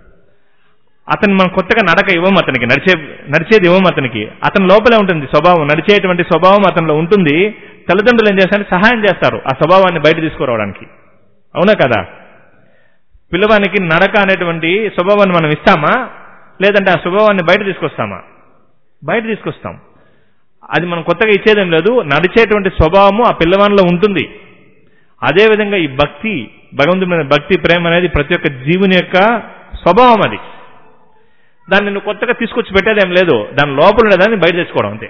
అతను మనం కొత్తగా నడక ఇవ్వం అతనికి నడిచే నడిచేది ఇవ్వం అతనికి అతని లోపలే ఉంటుంది స్వభావం నడిచేటువంటి స్వభావం అతనిలో ఉంటుంది తల్లిదండ్రులు ఏం చేస్తారంటే సహాయం చేస్తారు ఆ స్వభావాన్ని బయట తీసుకురావడానికి అవునా కదా పిల్లవానికి నడక అనేటువంటి స్వభావాన్ని మనం ఇస్తామా లేదంటే ఆ స్వభావాన్ని బయట తీసుకొస్తామా బయట తీసుకొస్తాం అది మనం కొత్తగా ఇచ్చేదేం లేదు నడిచేటువంటి స్వభావము ఆ పిల్లవానిలో ఉంటుంది అదేవిధంగా ఈ భక్తి భగవంతుడి మీద భక్తి ప్రేమ అనేది ప్రతి ఒక్క జీవుని యొక్క స్వభావం అది దాన్ని నువ్వు కొత్తగా తీసుకొచ్చి పెట్టేదేం లేదు దాని లోపల ఉండేదాన్ని బయట తెచ్చుకోవడం అంతే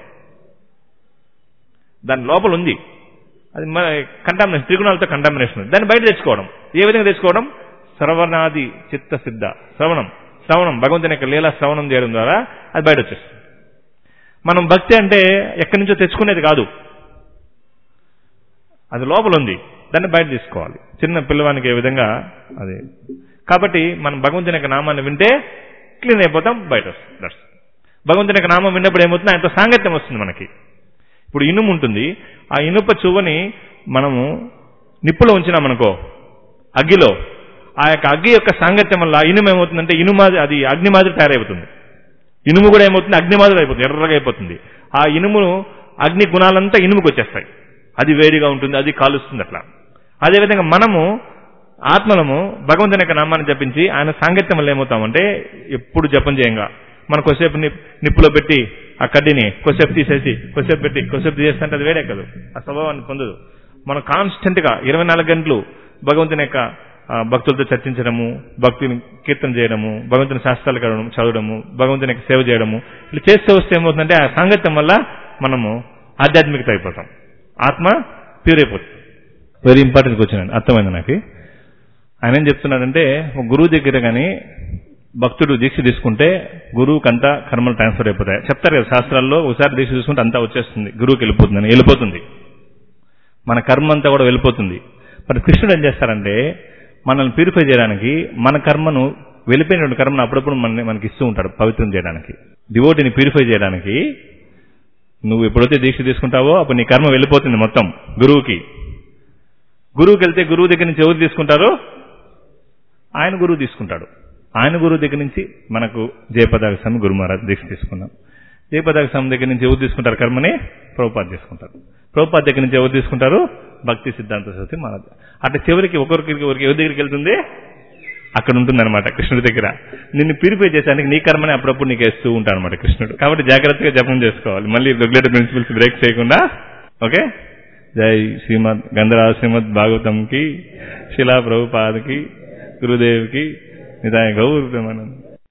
దాని లోపల ఉంది అది మన కంటామినేషన్ త్రిగుణాలతో కంటామినేషన్ ఉంది దాన్ని బయట తెచ్చుకోవడం ఏ విధంగా తెచ్చుకోవడం శ్రవణాది చిత్త సిద్ధ శ్రవణం శ్రవణం భగవంతుని యొక్క లీలా శ్రవణం చేయడం ద్వారా అది బయట వచ్చేస్తుంది మనం భక్తి అంటే ఎక్కడి నుంచో తెచ్చుకునేది కాదు అది లోపల ఉంది దాన్ని బయట తీసుకోవాలి చిన్న పిల్లవానికి ఏ విధంగా అది కాబట్టి మనం భగవంతుని యొక్క నామాన్ని వింటే క్లీన్ అయిపోతాం బయట వస్తుంది That's it. భగవంతుని యొక్క నామం విన్నప్పుడు ఏమవుతుంది ఆయనతో సాంగత్యం వస్తుంది మనకి ఇప్పుడు ఇనుము ఉంటుంది ఆ ఇనుప చువ్వని మనము నిప్పులో ఉంచినామనుకో అగ్గిలో ఆ యొక్క అగ్గి యొక్క సాంగత్యం వల్ల ఇనుము ఏమవుతుందంటే ఇనుము మాదిరి అది అగ్ని మాదిరి తయారైపోతుంది ఇనుము కూడా ఏమవుతుంది అగ్ని మాదిరి అయిపోతుంది ఎర్రగా అయిపోతుంది ఆ ఇనుమును అగ్ని గుణాలంతా ఇనుముకు వచ్చేస్తాయి అది వేడిగా ఉంటుంది అది కాలుస్తుంది అట్లా అదేవిధంగా మనము ఆత్మలము భగవంతుని యొక్క నామాన్ని జపించి ఆయన సాంగత్యం వల్ల ఏమవుతామంటే ఎప్పుడు జపం చేయంగా మనం కొద్దిసేపు ని- నిప్పులో పెట్టి ఆ కడ్డీని కొద్దిసేపు తీసేసి కొద్దిసేపు పెట్టి కొద్దిసేపు తీసేస్తే అది వేడెక్కదు ఆ స్వభావాన్ని పొందదు మనం కాన్స్టెంట్ గా ఇరవై నాలుగు గంటలు భగవంతుని యొక్క ఆ, భక్తులతో చర్చించడము భక్తిని కీర్తన చేయడము భగవంతుని శాస్త్రాలు కడడం చదవడము భగవంతుని యొక్క సేవ చేయడము ఇట్లా చేస్తే వస్తే ఏమవుతుందంటే ఆ సాంగత్యం వల్ల మనము ఆధ్యాత్మికత అయిపోతాం ఆత్మ ప్యూర్ అయిపోతుంది వెరీ ఇంపార్టెంట్ క్వశ్చన్ అండి అర్థమైంది నాకు ఆయన ఏం చెప్తున్నాడంటే ఒక గురువు దగ్గర కానీ భక్తుడు దీక్ష తీసుకుంటే గురువుకి అంతా కర్మలు ట్రాన్స్ఫర్ అయిపోతాయి చెప్తారు కదా శాస్త్రాల్లో ఒకసారి దీక్ష తీసుకుంటే అంతా వచ్చేస్తుంది గురువుకి వెళ్ళిపోతుందని వెళ్ళిపోతుంది మన కర్మ అంతా కూడా వెళ్ళిపోతుంది మరి కృష్ణుడు ఏం చేస్తారంటే మనల్ని ప్యూరిఫై చేయడానికి మన కర్మను వెళ్ళిపోయినటువంటి కర్మను అప్పుడప్పుడు మన మనకి ఇస్తూ ఉంటాడు పవిత్రం చేయడానికి డివోటిని ప్యూరిఫై చేయడానికి నువ్వు ఎప్పుడైతే దీక్ష తీసుకుంటావో అప్పుడు నీ కర్మ వెళ్ళిపోతుంది మొత్తం గురువుకి గురువుకి వెళ్తే గురువు దగ్గర నుంచి ఎవరు తీసుకుంటారు ఆయన గురువు తీసుకుంటాడు ఆయన గురువు దగ్గర నుంచి మనకు జయపదాక స్వామి గురు మహారాజ్ దీక్ష తీసుకున్నాం జయపదాక స్వామి దగ్గర నుంచి ఎవరు తీసుకుంటారు కర్మని ప్రభుపాద్ తీసుకుంటారు ప్రభుపాద్ దగ్గర నుంచి ఎవరు తీసుకుంటారు భక్తి సిద్ధాంత సరస్వతి మహారాజ్ అట్లా చివరికి ఒకరికి ఒకరికి ఎవరి దగ్గరికి వెళ్తుంది అక్కడ ఉంటుందన్నమాట కృష్ణుడి దగ్గర నిన్ను ప్యూరిఫై చేసానికి నీ కర్మని అప్పుడప్పుడు నీకు వేస్తూ ఉంటాడు అనమాట కృష్ణుడు కాబట్టి జాగ్రత్తగా జపం చేసుకోవాలి మళ్ళీ రెగ్యులేటర్ ప్రిన్సిపల్స్ బ్రేక్ చేయకుండా ఓకే జై శ్రీమద్ గంధరా శ్రీమద్ భాగవతం కి శిలా ప్రభుపాద్ కి గురుదేవ్ కి నిదాయ గౌరవ